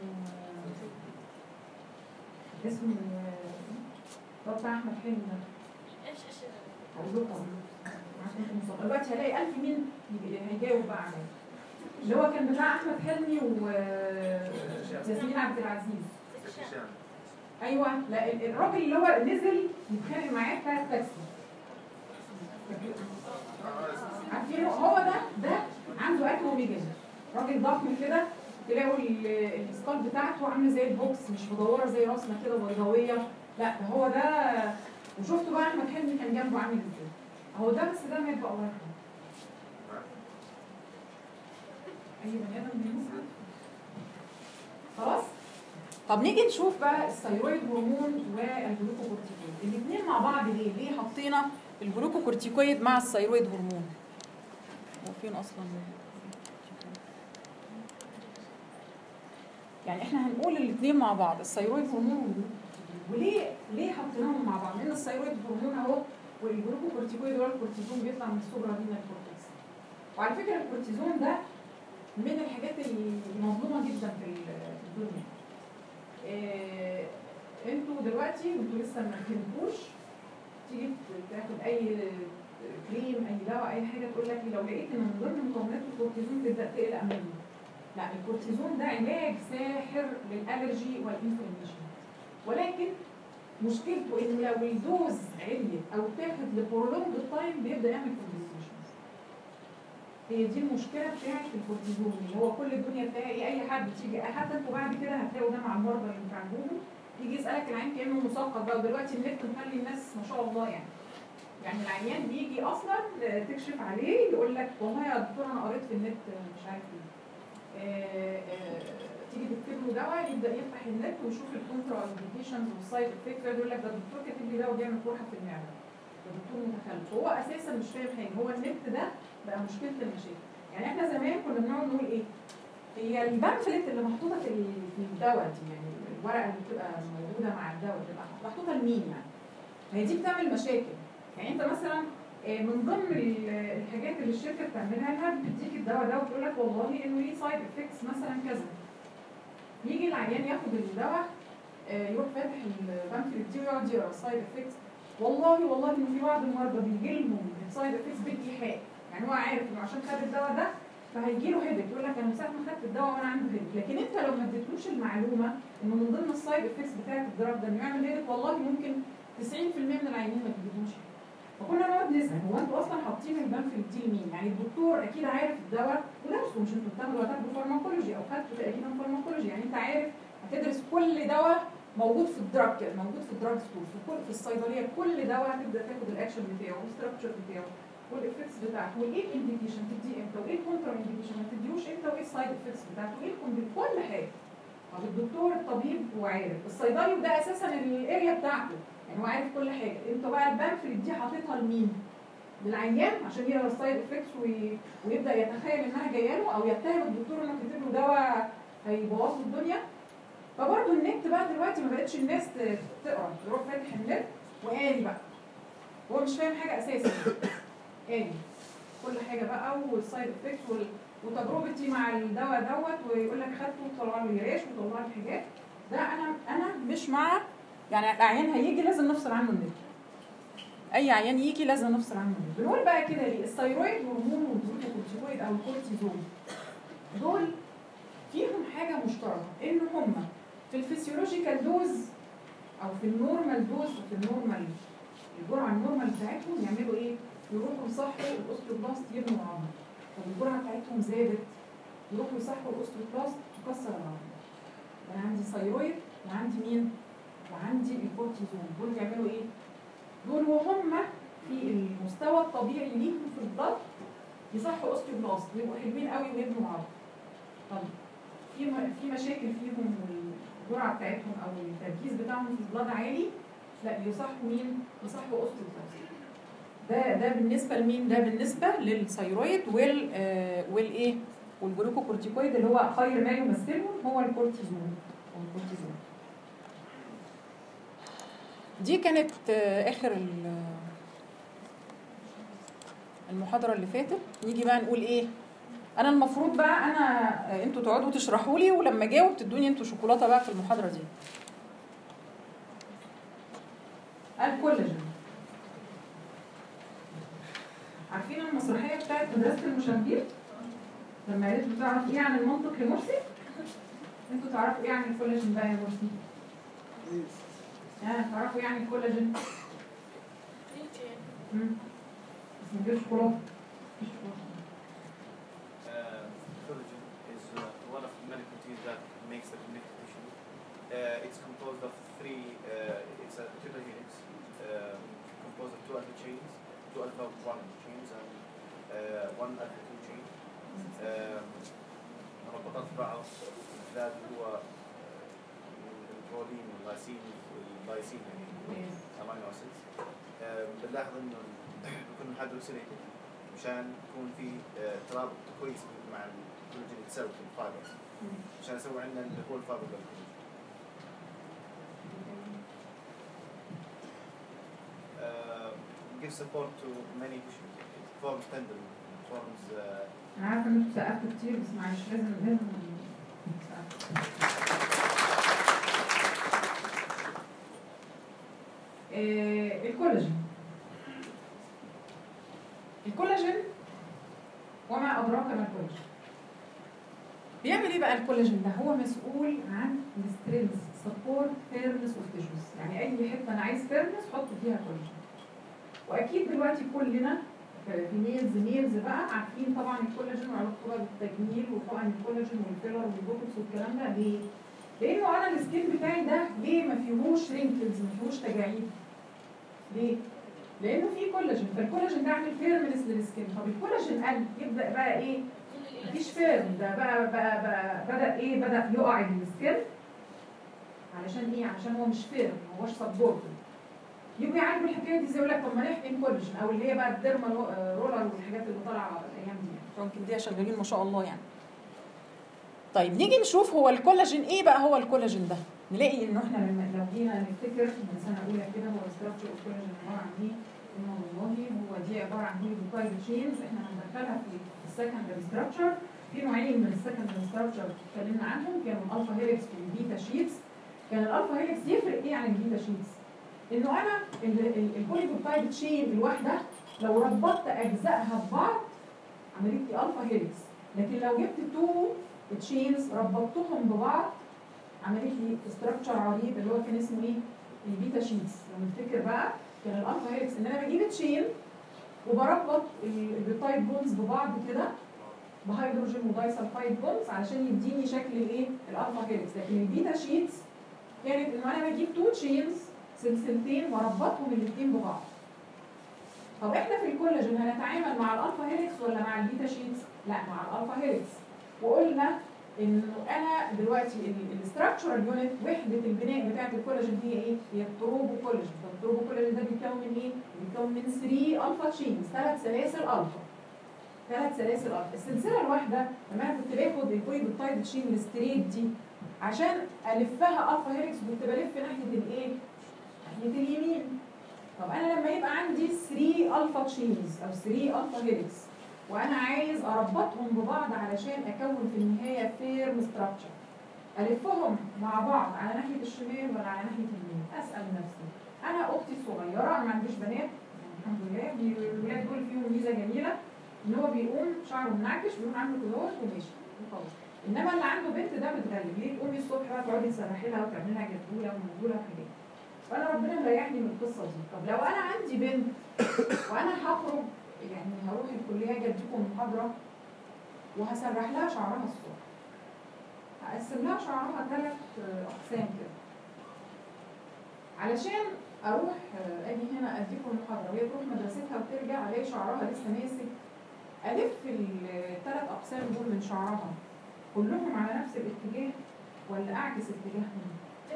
آه، اسمه آه، ده بتاع احمد حلمي ده
ايش ايش
هقول لكم عشان انتوا مصاب- دلوقتي هلاقي ألف مين يجي- هيجاوب بقى عليه اللي هو كان بتاع احمد حلمي وياسمين عبد العزيز ايوه لا ال- الراجل اللي هو نزل يتخانق معاه بتاع التاكسي عارفين هو ده ده عنده اكل اوميجا راجل ضخم كده تلاقوا ال- السكال بتاعته عامله زي البوكس مش مدوره زي راسنا كده بيضاويه لا ده هو ده وشفتوا بقى احمد حلمي كان جنبه عامل ازاي هو ده بس ده مات بقى الله يرحمه اي بني ادم بيموت خلاص طب نيجي نشوف بقى الثيرويد هرمون والجلوكوكورتيكويد
الاثنين مع بعض ليه؟ ليه حطينا الجلوكوكورتيكويد مع الثيرويد هرمون؟ هو فين اصلا؟ يعني احنا هنقول الاثنين مع بعض الثيرويد هرمون والجلوكوكورتيكويد وليه ليه حطيناهم مع بعض؟ لان الثيرويد هرمون اهو والجلوكوكورتيكويد هو الكورتيزون بيطلع من السوبرا دينا الكورتكس وعلى فكره الكورتيزون ده من الحاجات المظلومه جدا في ال- في الدنيا آه، انتوا دلوقتي انتوا لسه ما فهمتوش تيجي تاخد اي كريم اي دواء اي حاجه تقول لك لو لقيت ان من ضمن مكونات الكورتيزون تبدا تقلق منه لا الكورتيزون ده علاج ساحر للالرجي والانفلاميشن ولكن مشكلته انه لو الدوز عليت او اتاخد لبرولونج تايم بيبدا يعمل كومبليكيشنز هي دي المشكله بتاعت الكورتيزون اللي هو كل الدنيا تلاقي اي حد تيجي حتى انتوا بعد كده هتلاقوا ده مع المرضى اللي بتعالجوهم يجي يسالك العين كانه مثقف بقى ودلوقتي النت مخلي الناس ما شاء الله يعني
يعني العيان بيجي اصلا تكشف عليه يقول لك والله يا دكتور انا قريت في النت مش عارف ايه آه، آه، تيجي تكتب له دواء يبدا يفتح النت ويشوف الكونترا انديكيشنز والسايد افكت يقول لك ده الدكتور كاتب لي دواء بيعمل قرحه في المعده ده دكتور متخلف هو اساسا مش فاهم حاجه هو النت ده بقى مشكله المشاكل يعني احنا زمان كنا بنقعد نقول ايه هي البامفلت اللي محطوطه في ال- في الدواء دي يعني الورقه اللي بتبقى موجوده مع الدواء بتبقى محطوطه لمين يعني هي دي بتعمل مشاكل يعني انت مثلا آه، من ضمن ال- الحاجات اللي الشركه بتعملها انها بتديك الدواء ده وتقول لك والله انه ليه سايد افكتس مثلا كذا يجي العيان ياخد الدواء آه، يروح فاتح البامفلت دي ويقعد يقرا السايد افكتس والله والله ان في بعض المرضى بيجي لهم السايد افكتس بالايحاء يعني هو عارف انه عشان خد الدواء ده فهيجي له هيدك يقول لك انا من ساعه ما خدت الدواء وانا عندي هيدك لكن انت لو ما اديتلوش المعلومه انه من ضمن السايد افكتس بتاعت الدراج ده انه يعمل هيدك والله ممكن 90% من العيانين ما بيجيبوش فكنا نقعد نسال هو انتوا اصلا حاطين البامفلت دي لمين؟ يعني الدكتور اكيد عارف الدواء ودرسه مش انتوا بتاخدوا هتاخدوا فارماكولوجي او خدتوا تقريبا فارماكولوجي يعني انت عارف هتدرس كل دواء موجود في الدراج كده موجود في الدراج ستور في كل في الصيدليه كل دواء هتبدا تاخد الاكشن بتاعه والستراكشر بتاعه والافكتس بتاعته وايه الانديكيشن تديه امتى وايه الكونترا انديكيشن ما تديهوش امتى وايه السايد افكتس بتاعته وايه الكومبي- كل حاجه طب الدكتور الطبيب هو عارف الصيدلي وده اساسا الاريا بتاعته يعني هو عارف كل حاجه انت بقى البامفلت دي حاططها لمين؟ للعيان عشان يقرا السايد افكتس وي... ويبدا يتخيل انها جايه له او يتهم الدكتور انه كاتب له دواء هيبوظ له الدنيا فبرضه النت بقى دلوقتي ما بقتش الناس ت- تقرا يروح فاتح النت وقاري بقى هو مش فاهم حاجه اساسا قاري كل حاجه بقى والسايد افكتس وال... وتجربتي مع الدواء دوت ويقول لك خدته وطلع لي ريش وطلع لي حاجات ده انا انا مش مع يعني العيان هيجي لازم نفصل عنه النت اي عيان يجي لازم نفصل عنه النت بنقول بقى كده ليه الثيرويد هرمون والجلوكوكورتيكويد او الكورتيزون دول فيهم حاجه مشتركه ان هم في الفسيولوجيكال دوز او في النورمال دوز وفي النورمال الجرعه النورمال بتاعتهم يعملوا ايه؟ يروحوا يصحوا الاوستروبلاست يبنوا العظم طب الجرعه بتاعتهم زادت يروحوا يصحوا الاوستروبلاست تكسر العظم انا عندي ثيرويد وعندي مين؟ وعندي الكورتيزون دول بيعملوا ايه؟ دول وهم في المستوى الطبيعي ليهم في البلد يصحوا اوستيوبلاست ويبقوا حلوين قوي ويبنوا عظم. طب في م- في مشاكل فيهم والجرعه بتاعتهم او التركيز بتاعهم في البلد عالي لا يصحوا مين؟ يصحوا اوستيوبلاست. ده ده بالنسبه لمين؟ ده بالنسبه للثيرويد وال آه والايه؟ والجلوكوكورتيكويد اللي هو خير ما يمثلهم هو الكورتيزون هو الكورتيزون. دي كانت آه، اخر ال- المحاضره اللي فاتت نيجي بقى نقول ايه انا المفروض بقى انا آه، انتوا تقعدوا تشرحوا لي ولما اجاوب تدوني انتوا شوكولاته بقى في المحاضره دي الكولاجين عارفين المسرحيه بتاعت مدرسه المشاغبين لما قالت له تعرف ايه عن المنطق يا مرسي انتوا تعرفوا ايه عن الكولاجين بقى يا مرسي ها تعرفوا ايه عن الكولاجين مم. بس من غير شوكولاته مفيش شوكولاته
Uh, collagen is uh, one of many proteins that makes the connective tissue. Uh, it's composed of three, uh, it's a triple helix, um, composed of two alpha chains, two alpha 1 chains and uh, one alpha 2 chain. Um, مربوطات في بعض خلال هو uh, البروتين واللايسين واللايسين يعني امينو اسيدز بنلاحظ انه بيكون هيدروكسيليتد مشان يكون في آه، ترابط كويس مع الكولاجين اتسلف الفايبرز عشان يسوي عندنا اللي هو الفايبر بالكولاجين uh, gives support to many tissues. It forms tendon, it forms uh,
انا عارفه ان انتوا سقفتوا كتير بس معلش لازم لازم نسقف. آه، الكولاجين الكولاجين وما ادراك ما الكولاجين بيعمل ايه بقى الكولاجين ده هو مسؤول عن السترينث سبورت فيرنس اوف تيشوز يعني اي حته انا عايز فيرنس حط فيها كولاجين واكيد دلوقتي كلنا في ميلز ميلز بقى عارفين طبعا الكولاجين وعلاقته بقى بالتجميل وحقن الكولاجين والفيلر والبوتوكس والكلام ده ليه؟ لانه انا السكين بتاعي ده ليه ما فيهوش رينكلز ما فيهوش تجاعيد؟ ليه؟ لانه في كولاجين فالكولاجين ده عامل فيرمنس للسكين طب الكولاجين قل يبدا بقى ايه مفيش فيرم ده بقى, بقى, بقى بدا ايه بدا يقع السكين علشان ايه علشان هو مش فيرم ما هوش سبورت يجوا يعالجوا الحكايه دي زي يقول لك طب ما نحقن كولاجين او اللي هي بقى الديرما رولر والحاجات اللي طالعه الايام دي
يمكن دي شغالين ما شاء الله يعني طيب نيجي نشوف هو الكولاجين ايه بقى هو الكولاجين ده نلاقي
انه احنا لما لو جينا نفتكر من سنه اولى كده هو ستراكشر اوف كولاجين عباره عن ايه؟ انه والله هو دي عباره عن هيليكوبايد تشينز احنا هندخلها في السكندري ستراكشر في نوعين من السكندري ستراكشر اتكلمنا عنهم كانوا الالفا هيلكس والبيتا شيتس كان الالفا هيلكس يفرق ايه عن البيتا شيتس؟ انه انا البوليبوبتايد تشين الواحده لو ربطت اجزائها ببعض عملت لي الفا هيلكس لكن لو جبت تو تشينز ربطتهم ببعض عملت لي ستراكشر عريض اللي هو كان اسمه ايه؟ البيتا شيتس لو نفتكر بقى كان الالفا هيلكس ان انا بجيب تشين وبربط البيتايد بونز ببعض كده بهيدروجين ودايسلفايد بونز علشان يديني شكل الايه؟ الالفا هيلكس لكن البيتا شيتس كانت انه انا بجيب تو تشينز سلسلتين واربطهم الاثنين ببعض. طب احنا في الكولاجين هنتعامل مع الالفا هيلكس ولا مع البيتا شيتس؟ لا مع الالفا هيلكس. وقلنا انه انا دلوقتي الاستراكشرال يونت وحده البناء بتاعه الكولاجين هي ايه؟ هي التروبو كولاجين، فالتروبو كولاجين ده بيتكون من ايه؟ بيتكون من 3 الفا تشينز، ثلاث سلاسل الفا. ثلاث سلاسل الفا، السلسله الواحده لما انا كنت باخد البويبوتايد تشين الستريت دي عشان الفها الفا هيلكس كنت بلف ناحيه الايه؟ ناحيه اليمين. طب انا لما يبقى عندي 3 الفا تشينز او 3 الفا هيلكس وانا عايز اربطهم ببعض علشان اكون في النهايه فيرم ستراكشر الفهم مع بعض على ناحيه الشمال ولا على ناحيه اليمين اسال نفسي انا اختي الصغيره انا ما عنديش بنات يعني الحمد لله بي- الولاد دول فيهم ميزه جميله ان هو بيقوم شعره منعكش بيقوم عامل كده وماشي وخلاص انما اللي عنده بنت ده متغلب ليه تقومي الصبح بقى تقعدي تسرحي لها وتعملي لها جدوله ومندوله وحاجات فانا ربنا مريحني من القصه دي طب لو انا عندي بنت وانا هخرج يعني هروح الكليه اجي اديكم محاضره وهسرح لها شعرها الصبح هقسم لها شعرها ثلاث اقسام كده علشان اروح آه، اجي هنا اديكم المحاضره وهي تروح مدرستها وترجع الاقي شعرها لسه ماسك الف الثلاث اقسام دول من شعرها كلهم على نفس الاتجاه ولا اعكس اتجاههم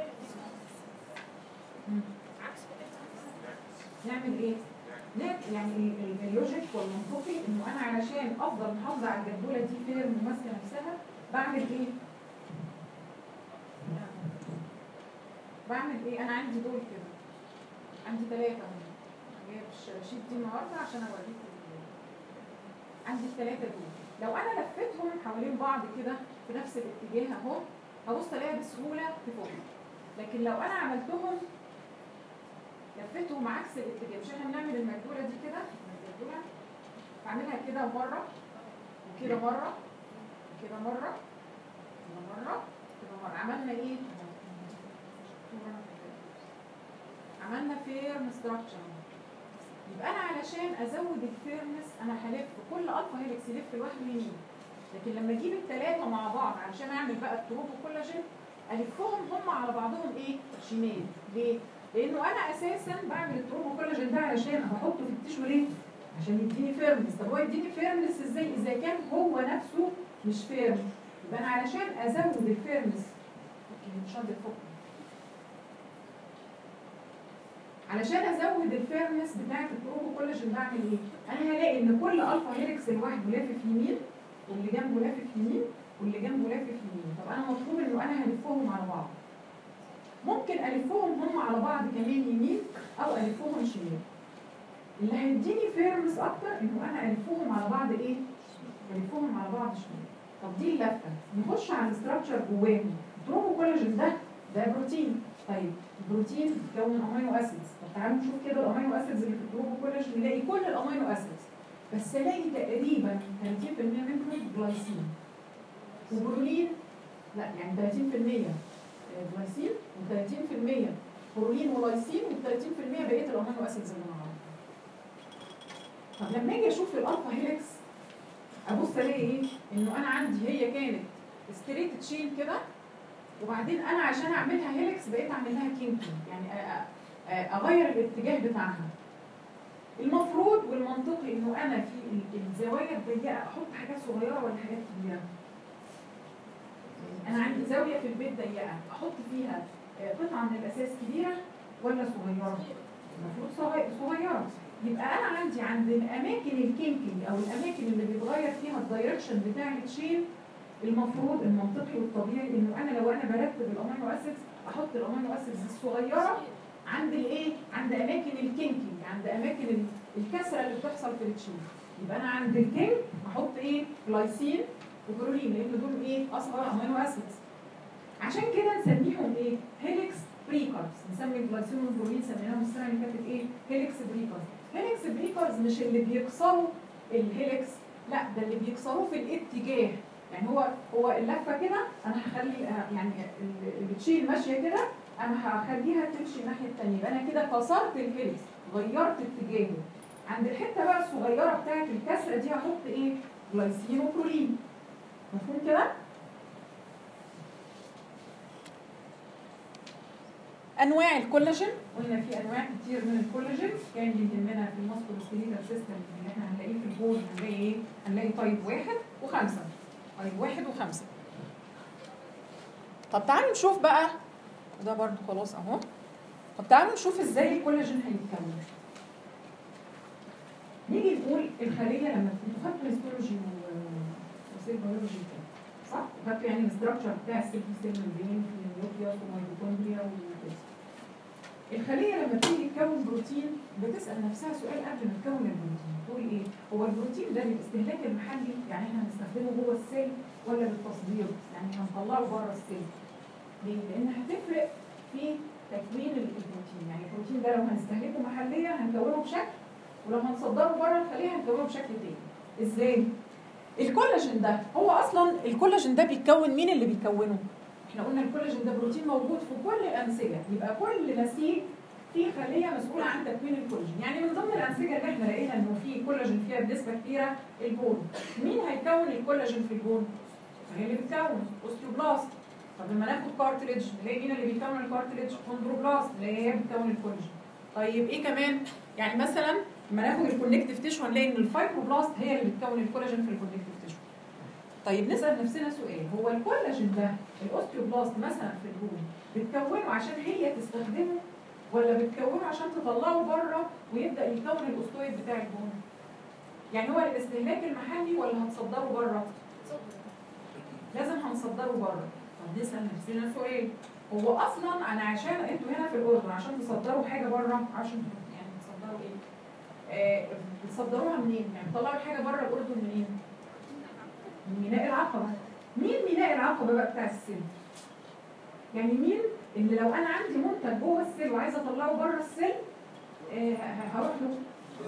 مم.
عكس
نعمل ايه؟ لا يعني ال- ال- اللوجيك والمنطقي انه انا علشان افضل محافظه على الجدوله دي فيرم وماسكه نفسها بعمل ايه؟ بعمل ايه؟ انا عندي دول كده عندي ثلاثه اهو جايب الشيت دي النهارده عشان اوريكم ال- عندي الثلاثه دول لو انا لفيتهم حوالين بعض كده في نفس الاتجاه اهو هبص الاقيها بسهوله تفك لكن لو انا عملتهم لفيتهم عكس الاتجاه مش احنا بنعمل المجدوله دي كده المجدوله بعملها كده مره وكده مره وكده مره كده مره كده مره عملنا ايه؟ عملنا فيرم ستراكشر يبقى انا علشان ازود الفيرنس انا هلف كل الفا هيلكس يلف لوحده يمين لكن لما اجيب الثلاثه مع بعض علشان اعمل بقى التروبو كولاجين الفهم هم على بعضهم ايه؟ شمال ليه؟ لانه انا اساسا بعمل التروبو كولاجين ده علشان بحطه في التيشو ليه؟ عشان يديني فيرمنس طب هو يديني فيرمنس ازاي؟ اذا كان هو نفسه مش فيرم يبقى انا علشان ازود الفيرمنس اوكي مش راضي تفك علشان ازود الفيرنس بتاعت البروبو كولاجين بعمل ايه؟ انا هلاقي ان كل الفا هيلكس لوحده لافف يمين واللي جنبه لافف يمين واللي جنبه لافف يمين طب انا مطلوب انه انا هلفهم على بعض ممكن الفهم هم على بعض كمان يمين او الفهم شمال اللي هيديني فيرنس اكتر انه انا الفهم على بعض ايه؟ الفهم على بعض شمال طب دي اللفه نخش على الاستراكشر جواهم البروبو كولاجين ده ده بروتين طيب البروتين بيتكون من امينو اسيدز طب تعالوا نشوف كده الامينو اسيدز اللي في الجروب كولاجين نلاقي كل الامينو اسيدز بس الاقي تقريبا 30% منهم جلايسين وبرولين لا يعني 30% جلايسين و30% برولين ولايسين و30% بقيه الامينو اسيدز اللي معاهم طب لما اجي اشوف الالفا هيلكس ابص الاقي ايه انه انا عندي هي كانت ستريت تشين كده وبعدين انا عشان اعملها هيلكس بقيت اعمل لها كينكينج يعني أ- أ- اغير الاتجاه بتاعها المفروض والمنطقي انه انا في ال- الزوايا الضيقه احط حاجات صغيره ولا حاجات كبيره انا عندي زاويه في البيت ضيقه احط فيها آه، قطعه من الاساس كبيره ولا صغيره المفروض صغي- صغيره يبقى انا عندي عند الاماكن الكينكينج او الاماكن اللي بيتغير فيها الدايركشن بتاع التشين المفروض المنطقي والطبيعي انه انا لو انا برتب الامينو اسيدز احط الامينو اسيدز الصغيره عند الايه؟ عند اماكن الكينكينج عند اماكن ال- الكسره اللي بتحصل في التشين يبقى انا عند الكينج احط ايه؟ جلايسين وبرولين لان دول ايه؟ اصغر امينو اسيدز عشان كده نسميهم ايه؟ هيليكس بريكرز نسمي الجلايسين والبرولين سميناهم السنه اللي فاتت ايه؟ هيليكس بريكرز هيليكس بريكرز مش اللي بيكسروا الهيليكس لا ده اللي بيكسروه في الاتجاه يعني هو هو اللفه كده انا هخلي آه، يعني ال- اللي بتشيل ماشيه كده انا هخليها تمشي الناحيه الثانيه يبقى انا كده كسرت الهيليكس غيرت اتجاهه عند الحته بقى الصغيره بتاعت الكسره دي هحط ايه؟ جلايسين وبرولين مفهوم كده؟
انواع الكولاجين
قلنا في انواع كتير من الكولاجين كان يهمنا في الماسكولوسكليتال سيستم اللي احنا هنلاقيه في البول هنلاقي ايه؟ هنلاقي تايب واحد وخمسه
طيب واحد وخمسة طب تعالوا نشوف بقى وده برضو خلاص اهو طب تعالوا نشوف ازاي
الكولاجين هيتكون نيجي نقول الخليه لما انتوا خدتوا هيستولوجي وسيل بيولوجي كده صح؟ خدتوا يعني الاستراكشر بتاع السيل سيل ممبرين ونيوكليوس وميتوكوندريا وكده الخليه لما بتيجي تكون بروتين بتسال نفسها سؤال قبل ما تكون البروتين تقول ايه؟ هو البروتين ده للاستهلاك المحلي يعني احنا هنستخدمه جوه السيل ولا للتصدير؟ يعني هنطلعه بره السيل ليه؟ لان هتفرق في تكوين البروتين يعني البروتين ده لو هنستهلكه محليا هنكونه بشكل ولو هنصدره بره الخليه هنكونه بشكل تاني ازاي
الكولاجين ده هو اصلا الكولاجين ده بيتكون مين اللي بيكونه
احنا قلنا الكولاجين ده بروتين موجود في كل الانسجه يبقى كل نسيج في خليه مسؤوله عن تكوين الكولاجين يعني من ضمن الانسجه اللي احنا لقينا انه في كولاجين فيها بنسبه كبيره البون مين هيكون الكولاجين في البون هي اللي بتكون اوستيوبلاست طب لما ناخد كارتريدج نلاقي مين اللي بيكون الكارتريدج كوندروبلاست اللي هي بتكون الكولاجين
طيب ايه كمان يعني مثلا لما ناخد الكونكتيف تيشو هنلاقي ان
الفايبروبلاست هي اللي بتكون الكولاجين في الكونكتيف تيشو طيب نسال نفسنا سؤال هو الكولاجين ده الاوستيوبلاست مثلا في البون بتكونه عشان هي تستخدمه ولا بتكونه عشان تطلعه بره ويبدا يكون الاوستويد بتاع البون يعني هو للاستهلاك المحلي ولا هتصدره بره لازم هنصدره بره طب نسال نفسنا سؤال هو اصلا انا عشان انتوا هنا في الاردن عشان تصدروا حاجه بره عشان يعني تصدروا ايه آه، بتصدروها منين؟ يعني بتطلعوا حاجه بره الاردن منين؟ من ميناء العقبه. مين ميناء العقبه بقى بتاع السن؟ يعني مين اللي لو انا عندي منتج جوه السل وعايزه اطلعه بره السل آه، ه- هروح له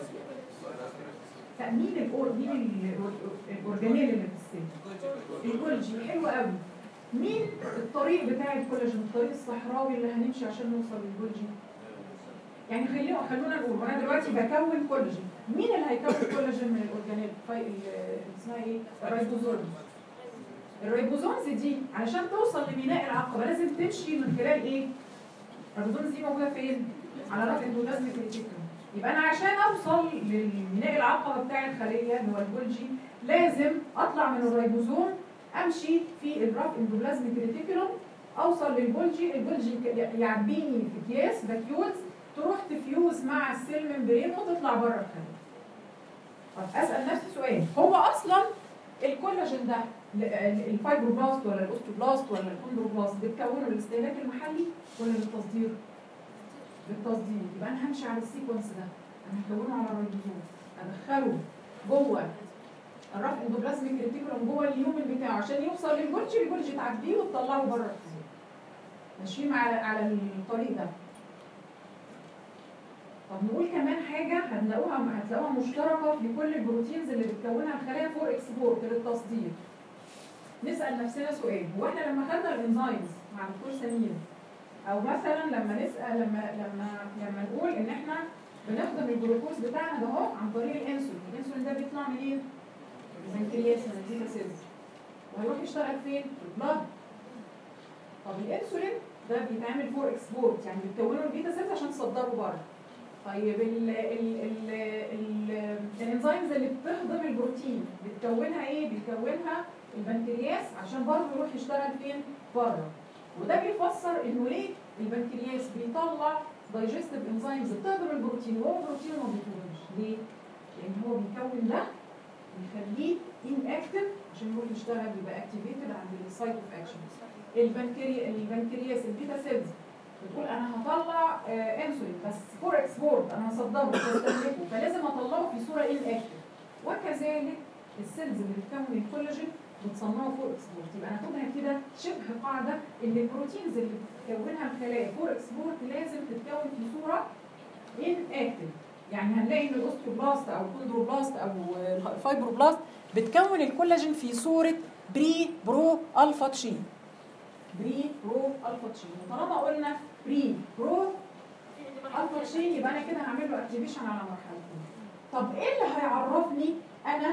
لا مين الأور مين ال- الاورجانيل اللي في السن؟ الكولجي حلو قوي. مين الطريق بتاع الكولاجين الطريق الصحراوي اللي هنمشي عشان نوصل للكولجي؟ يعني خلينا خلونا نقول وانا دلوقتي بكون كولاجين مين اللي هيكون كولاجين من الاورجانيل فاي ال- اسمها ايه الريبوزومز الريبوزومز دي علشان توصل لميناء العقبه لازم تمشي من خلال ايه الريبوزومز دي موجوده فين على رف اندوبلازميك ريتيكولوم يبقى انا عشان اوصل لميناء العقبه بتاع الخليه اللي هو الجولجي لازم اطلع من الريبوزوم امشي في الرف اندوبلازميك ريتيكولوم اوصل للجولجي الجولجي يعبيني في اكياس فاكيولز تروح تفيوز مع السيل ممبرين وتطلع بره الخليه. طب اسال نفسي سؤال هو اصلا الكولاجين ده ل- ال- الفايبروبلاست ولا الاوستوبلاست ولا الكوندروبلاست بتكونه للاستهلاك المحلي ولا للتصدير؟ للتصدير يبقى انا همشي على السيكونس ده انا هكونه على الريبوزوم ادخله جوه الرف اندوبلازميك ريتيكولوم جوه اليومن بتاعه عشان يوصل للجولجي الجولجي تعبيه وتطلعه بره الخليه. ماشيين على على الطريق ده. طب نقول كمان حاجة هتلاقوها هتلاقوها مشتركة في كل البروتينز اللي بتكونها الخلايا فور اكسبورت للتصدير. نسأل نفسنا سؤال هو احنا لما خدنا الانزيمز مع دكتور سمير او مثلا لما نسأل لما لما لما نقول ان احنا بنخدم الجلوكوز بتاعنا ده اهو عن طريق الانسولين، الانسولين ده بيطلع منين؟ من البنكرياس من البيتا سيلز. وهيروح يشتغل فين؟ في البلاد. طب الانسولين ده بيتعمل فور اكسبورت يعني بتكونه البيتا سيلز عشان تصدره بره. طيب ال ال ال ال الانزيمز اللي بتهضم البروتين بتكونها ايه؟ بتكونها البنكرياس عشان برضه يروح يشتغل فين؟ بره وده بيفسر انه ليه البنكرياس بيطلع دايجستيف انزيمز بتهضم البروتين وهو بروتين ما بيطلعش ليه؟ لان هو بيكون ده يخليه ان اكتف عشان يروح يشتغل يبقى اكتيفيتد عند السايت اوف اكشن البنكري البنكرياس البيتا سيلز بتقول انا هطلع آه انسولين بس فور اكسبورت انا هصدره مش هستهلكه فلازم اطلعه في صوره ان اكتف وكذلك السيلز اللي بتكون الكولاجين بتصنعه فور اكسبورت يبقى ناخدها كده شبه قاعده ان البروتينز اللي بتكونها الخلايا فور اكسبورت لازم تتكون في صوره ان اكتف يعني هنلاقي ان الاوستيوبلاست او الكوندروبلاست او الفايبروبلاست بتكون الكولاجين في صوره بري برو الفا تشين بري برو الفا تشين وطالما قلنا بري برو الفا تشين يبقى انا كده هعمل له اكتيفيشن على مرحلتين طب ايه اللي هيعرفني انا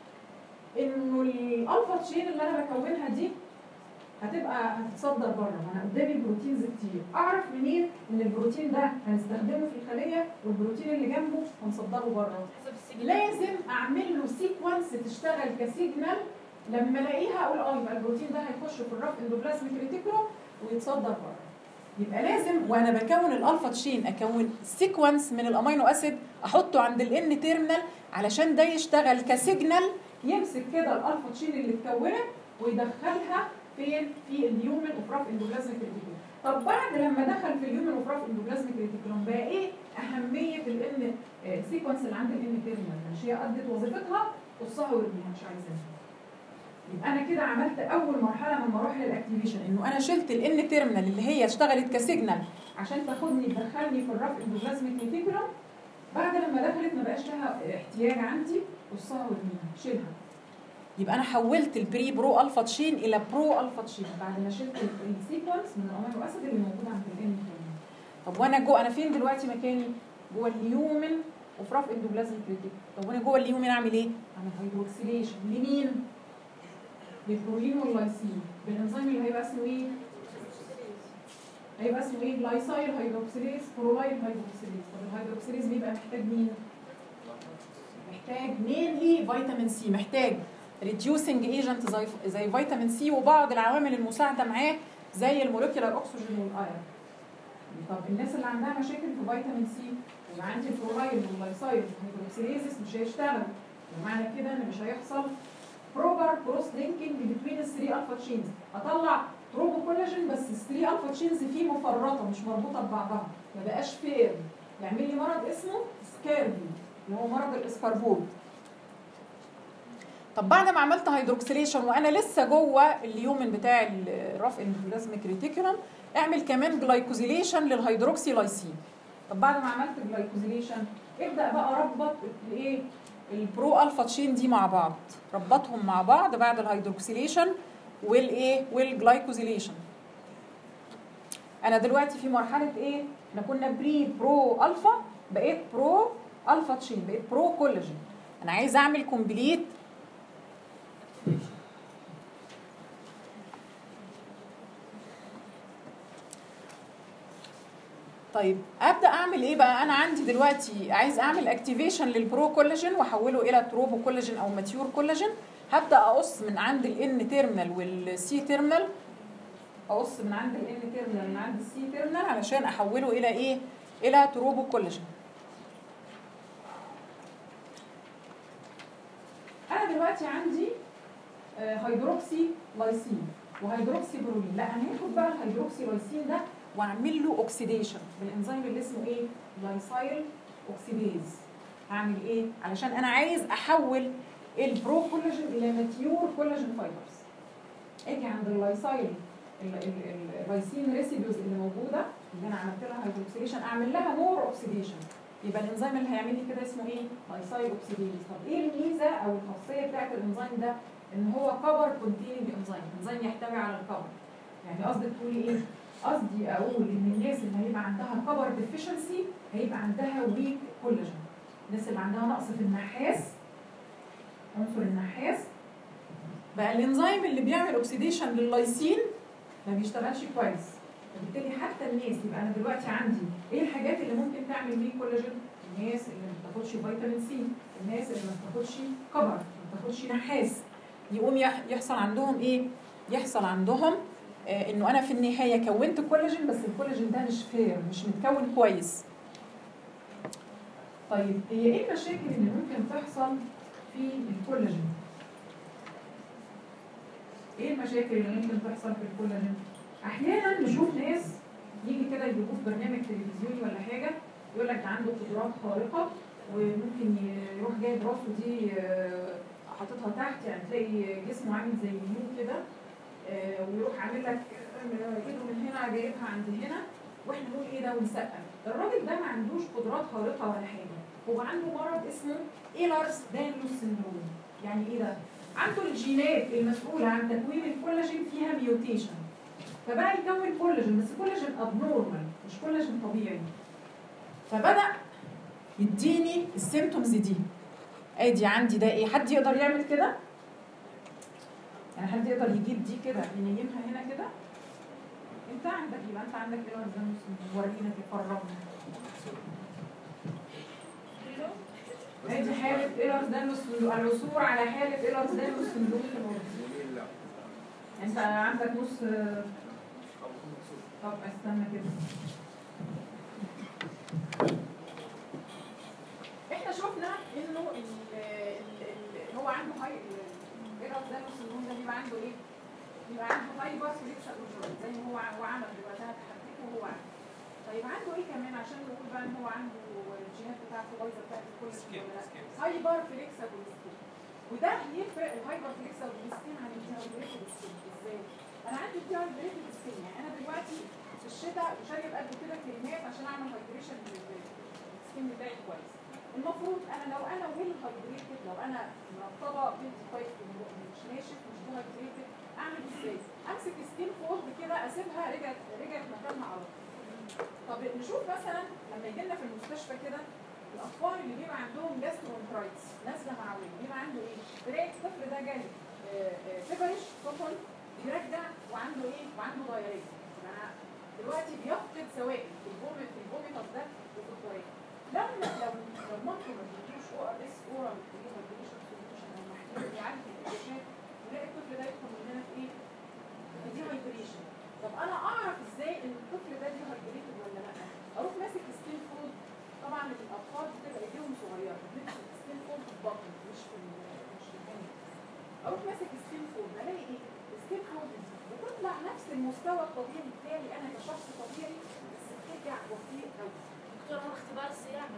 انه الالفا تشين اللي انا بكونها دي هتبقى هتتصدر بره ما انا قدامي بروتينز كتير اعرف منين ان البروتين ده هنستخدمه في الخليه والبروتين اللي جنبه هنصدره بره
حسب السجل
لازم اعمل له سيكونس تشتغل كسيجنال لما الاقيها اقول اه يبقى البروتين ده هيخش في الرف اندوبلازميك ريتيكولوم ويتصدر بره يبقى لازم وانا بكون الالفا تشين اكون سيكونس من الامينو اسيد احطه عند الان تيرمينال علشان ده يشتغل كسيجنال يمسك كده الالفا تشين اللي اتكونت ويدخلها فين في الهيومن اوف رف اندوبلازميك ريتيكولوم طب بعد لما دخل في الهيومن اوف رف اندوبلازميك ريتيكولوم بقى ايه اهميه الان سيكونس اللي عند الان تيرمينال مش هي ادت وظيفتها قصها وارميها مش عايزاها يبقى انا كده عملت اول مرحله من مراحل الاكتيفيشن انه انا شلت الان تيرمينال اللي هي اشتغلت كسيجنال عشان تاخدني تدخلني في الرف اندوبلازميك ريتيكولوم بعد لما دخلت ما بقاش لها احتياج عندي قصها وارميها شيلها يبقى انا حولت البري برو الفا تشين الى برو الفا تشين بعد ما شلت ال- السيكونس من الامينو اسيد اللي موجود عند الان تيرمينال طب وانا جوه انا فين دلوقتي مكاني جوه الهيومن وفي رف اندوبلازميك ريتيكولوم طب وانا جوه الهيومن اعمل ايه اعمل هيدروكسيليشن لمين للبروتين واللايسين بالانزيم اللي هيبقى اسمه ايه هيبقى اسمه ايه جلايسايل هيدروكسيليز برولايل هيدروكسيليز طب الهيدروكسيليز بيبقى محتاج مين محتاج مينلي فيتامين سي محتاج ريديوسنج ايجنت زي زي فيتامين سي وبعض العوامل المساعده معاه زي الموليكيولار اكسجين والايرون طب الناس اللي عندها مشاكل في فيتامين سي يبقى عندي الفلورايد واللايسايل والهيدروكسيليزس مش هيشتغل ومعنى كده ان مش هيحصل بروبر كروس لينكينج بين الثري الفا تشينز اطلع روبو كولاجين بس الثري الفا تشينز فيه مفرطه مش مربوطه ببعضها ما بقاش فير يعمل لي مرض اسمه سكيربي اللي هو مرض الاسكربول طب بعد ما عملت هيدروكسيليشن وانا لسه جوه اليومن بتاع الرف اندوبلازميك ريتيكولم اعمل كمان جلايكوزيليشن للهيدروكسيلايسين طب بعد ما عملت جلايكوزيليشن ابدا بقى ربط الايه البرو الفا تشين دي مع بعض ربطهم مع بعض بعد الهيدروكسيليشن والايه والجلايكوزيليشن انا دلوقتي في مرحله ايه احنا كنا بري برو الفا بقيت برو الفا تشين بقيت برو كولاجين انا عايز اعمل كومبليت طيب ابدا اعمل ايه بقى انا عندي دلوقتي عايز اعمل اكتيفيشن للبرو كولاجين واحوله الى تروبو كولاجين او ماتيور كولاجين هبدا اقص من عند الان تيرمينال والسي تيرمينال اقص من عند الان تيرمينال من عند السي تيرمينال علشان احوله الى ايه الى تروبو كولاجين انا دلوقتي عندي آه، هيدروكسي لايسين وهيدروكسي برولين لا انا هاخد بقى الهيدروكسي لايسين ده واعمل له اوكسيديشن بالانزيم اللي اسمه ايه لايسايل اوكسيديز هعمل ايه علشان انا عايز احول البرو كولاجين الى ماتيور كولاجين فايبرز اجي عند اللايسايل ال- ال- ال- اللايسين ريسيدوز اللي موجوده اللي انا عملت لها هيدروكسيديشن اعمل لها مور اوكسيديشن يبقى الانزيم اللي هيعمل لي كده اسمه ايه لايسايل اوكسيديز طب ايه الميزه او الخاصيه بتاعت الانزيم ده ان هو كفر كونتيننج انزيم انزيم يحتوي على الكفر يعني قصدك تقولي ايه قصدي اقول ان الناس اللي هيبقى عندها كبر ديفيشنسي هيبقى عندها ويك كولاجين الناس اللي عندها نقص في النحاس عنصر النحاس بقى الانزيم اللي بيعمل اوكسيديشن لللايسين ما بيشتغلش كويس فبالتالي حتى الناس يبقى انا دلوقتي عندي ايه الحاجات اللي ممكن تعمل لي كولاجين الناس اللي ما بتاخدش فيتامين سي الناس اللي ما بتاخدش كبر ما بتاخدش نحاس يقوم يح- يحصل عندهم ايه يحصل عندهم آه انه انا في النهايه كونت كولاجين بس الكولاجين ده مش فير مش متكون كويس طيب هي ايه المشاكل اللي ممكن تحصل في الكولاجين ايه المشاكل اللي ممكن تحصل في الكولاجين احيانا نشوف ناس يجي كده يجيبوه في برنامج تلفزيوني ولا حاجه يقول لك ده عنده قدرات خارقه وممكن ي- يروح جايب راسه دي آه، حاططها تحت يعني تلاقي جسمه عامل زي اليو كده آه، ويروح عامل لك آه، ايده من هنا جايبها عند هنا واحنا نقول ايه ده ونسقف الراجل ده ما عندوش قدرات خارقه ولا حاجه هو عنده مرض اسمه ايلارز دانلوس سيندروم يعني ايه ده عنده الجينات المسؤوله عن تكوين الكولاجين فيها ميوتيشن فبقى يكون كولاجين بس كولاجين ابنورمال مش كولاجين طبيعي فبدا يديني السيمتومز دي ادي عندي ده ايه حد يقدر يعمل كده يعني حد يقدر يجيب دي كده ينيمها هنا كده انت عندك يبقى انت عندك ايه ورينا تفرجنا ادي حالة ايلرز دانلوس العثور على حالة ايلرز دانلوس سندروم في الورد انت عندك نص طب استنى كده احنا شفنا انه ال ال ال هو عنده هاي ايلرز دانلوس سندروم ده بيبقى عنده ايه؟ بيبقى عنده هايبر فليكس زي ما هو هو عمل دلوقتي انا تحديته وهو عمل طيب عنده ايه كمان عشان نقول بقى ان هو عنده الجينات بتاعته بايظه بتاعت كل
سكيب
ولا لا
سكيب
هايبر فليكسابل سكين وده يفرق الهايبر فليكسابل سكين عن الديهايدريتد سكين ازاي؟ انا عندي الديهايدريتد سكين يعني انا دلوقتي في الشتاء شارب قد كده كريمات عشان اعمل هايدريشن للسكين بتاعي كويس المفروض انا لو انا ويل هايدريتد لو انا مرطبه بنتي كويس مش ناشف مش ديهايدريتد اعمل ازاي؟ امسك سكين فولد كده اسيبها رجعت رجعت مكانها على طول طب نشوف مثلا لما يجي لنا في المستشفى كده الاطفال اللي بيبقى عندهم جاسترونترايتس نازله معويه بيبقى عنده ايه؟ تلاقي الطفل ده جاي فيبرش سخن بيرجع وعنده ايه؟ وعنده ضياريه يبقى دلوقتي بيفقد سوائل في الفوميت في الفوميتس ده وفي الضياريه لما لو لو ممكن ما تديش او ار اس اورال ريهابيليشن سوليوشن او محلول يعالج الانتشار نلاقي الطفل ده يدخل مننا في ايه؟ في دي هايبريشن طب انا اعرف ازاي ان الطفل ده دي هايبريتد ولا لا؟ اروح ماسك سكين فود طبعا الاطفال بتبقى ايديهم صغيره بنمسك سكين فود في البطن مش في ال- مش في الجنب اروح ماسك سكين فود بلاقي ايه؟ سكين فود بتطلع نفس المستوى الطبيعي بتاعي انا كشخص طبيعي بس بترجع بطيء قوي
دكتور هو اختبار السريع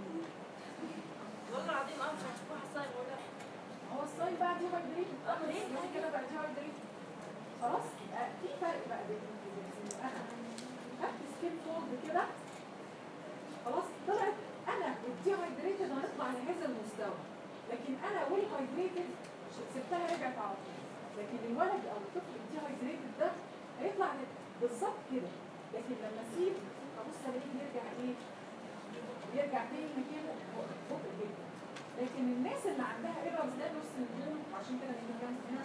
والله العظيم اه مش هتشوفوها حصايل ولا
هو الصايل بقى دي هايبريتد اه ليه يوم كده بقى دي هايبريتد خلاص يبقى في فرق بقى بين بين إنه انا خدت سكين فولد كده خلاص طلعت انا والدي هايدريتد هنطلع لهذا المستوى لكن انا والهايدريتد سبتها رجعت على طول لكن الولد او الطفل الدي هايدريتد ده هيطلع بالظبط كده لكن لما اسيب ابص الاقيه بيرجع ايه؟ بيرجع تاني مكانه بطء جدا لكن الناس اللي عندها ايرورز ده نص سندروم عشان كده بنجيب كام هنا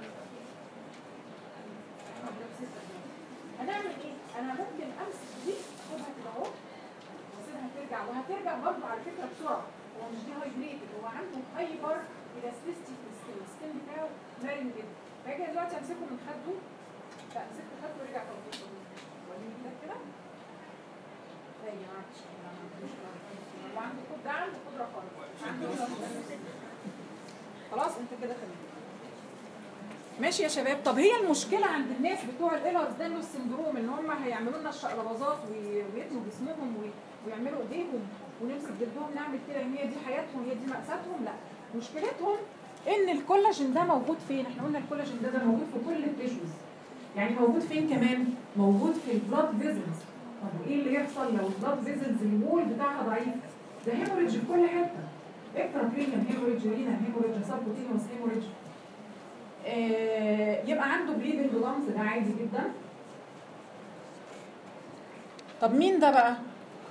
هنعمل ايه؟ انا ممكن امسك دي اخدها كده اهو واسيبها ترجع وهترجع برضه على فكره بسرعه هو مش دي هايدريتد هو عنده هايبر الاستيستي في السكين السكين بتاعه مرن جدا فاجي دلوقتي امسكه من خده لا مسكت خده ورجع تنظيف وريني ايدك كده لا يا جماعه مش كده، ما عندوش كده. هو عنده قدره عنده قدره خارقه عنده خلاص انت كده تمام ماشي يا شباب طب هي المشكله عند الناس بتوع الايلرز دانلوس سندروم ان هم هيعملوا لنا الشقلباظات وي- ويتنوا جسمهم وي- ويعملوا ايديهم ونمسك جلدهم نعمل كده ان هي دي حياتهم هي دي مأساتهم لا مشكلتهم ان الكولاجين ده موجود فين احنا قلنا الكولاجين ده ده موجود في كل التيشوز يعني موجود فين كمان موجود في البلاد فيزلز طب وايه اللي يحصل لو البلاد فيزلز الوول بتاعها ضعيف ده هيموريدج في كل حته اكتر بريميوم هيموريدج رينا هيموريدج سبكوتينوس هيموريدج آه، يبقى عنده بليدنج لانز ده عادي جدا طب مين ده بقى؟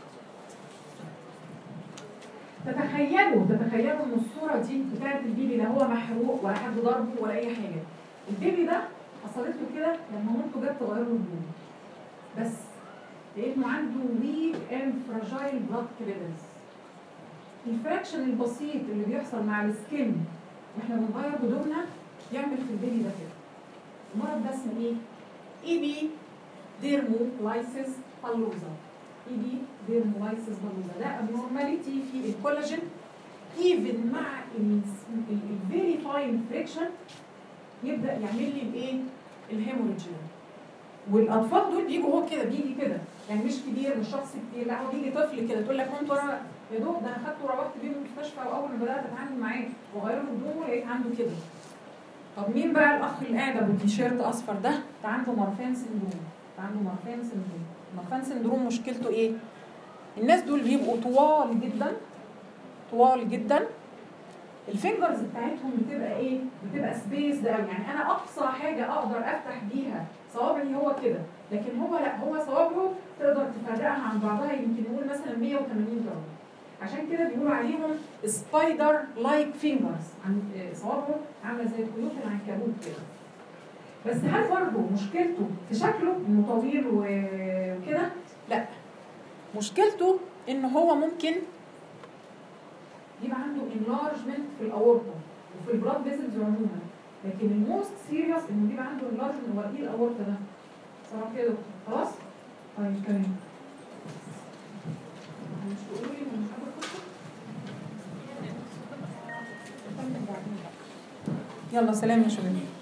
تتخيلوا تتخيلوا ان الصوره دي بتاعت البيبي لا هو محروق ولا حد ضربه ولا اي حاجه البيبي ده حصلت له كده لما مامته جت تغير له هدومه بس لانه عنده ويك اند فراجايل بلاد كريدلز الفراكشن البسيط اللي بيحصل مع السكن واحنا بنغير هدومنا يعمل في البيبي ده كده المرض ده اسمه ايه؟ اي بي ديرمولايسيس بالوزا اي بي ديرمولايسيس بالوزا ده ابنورماليتي في الكولاجين ايفن مع الفيري فاين فريكشن يبدا يعمل لي الايه؟ الهيموريدج ده والاطفال دول بيجوا هو كده بيجي كده يعني مش كبير مش شخص كبير لا هو بيجي طفل كده تقول لك كنت انا يا دوب ده انا خدته وروحت بيه من المستشفى واول ما بدات اتعامل معاه وغير له هدومه لقيت عنده كده طب مين بقى الاخ اللي قاعد ابو تيشيرت اصفر ده؟ ده عنده مارفان سندروم ده عنده مارفان سندروم مارفان سندروم مشكلته ايه؟ الناس دول بيبقوا طوال جدا طوال جدا الفينجرز بتاعتهم بتبقى ايه؟ بتبقى سبيس ده يعني انا اقصى حاجه اقدر افتح بيها صوابعي هو كده لكن هو لا هو صوابعه تقدر تفرقها عن بعضها يمكن نقول مثلا 180 درجه عشان كده بيقولوا عليهم سبايدر لايك فينجرز عن آه، صوابعه عامله زي خيوط العنكبوت كده بس هل برضه مشكلته في شكله انه طويل و- وكده؟ لا مشكلته ان هو ممكن يبقى عنده انلارجمنت في الاورطه وفي البلاد فيزلز عموما لكن الموست سيريس انه يبقى عنده انلارجمنت هو ايه الاورطه ده؟ صراحه كده يا دكتور. خلاص؟ طيب تمام مش تقولوا لي من حاجه قصه؟ يلا سلام يا شباب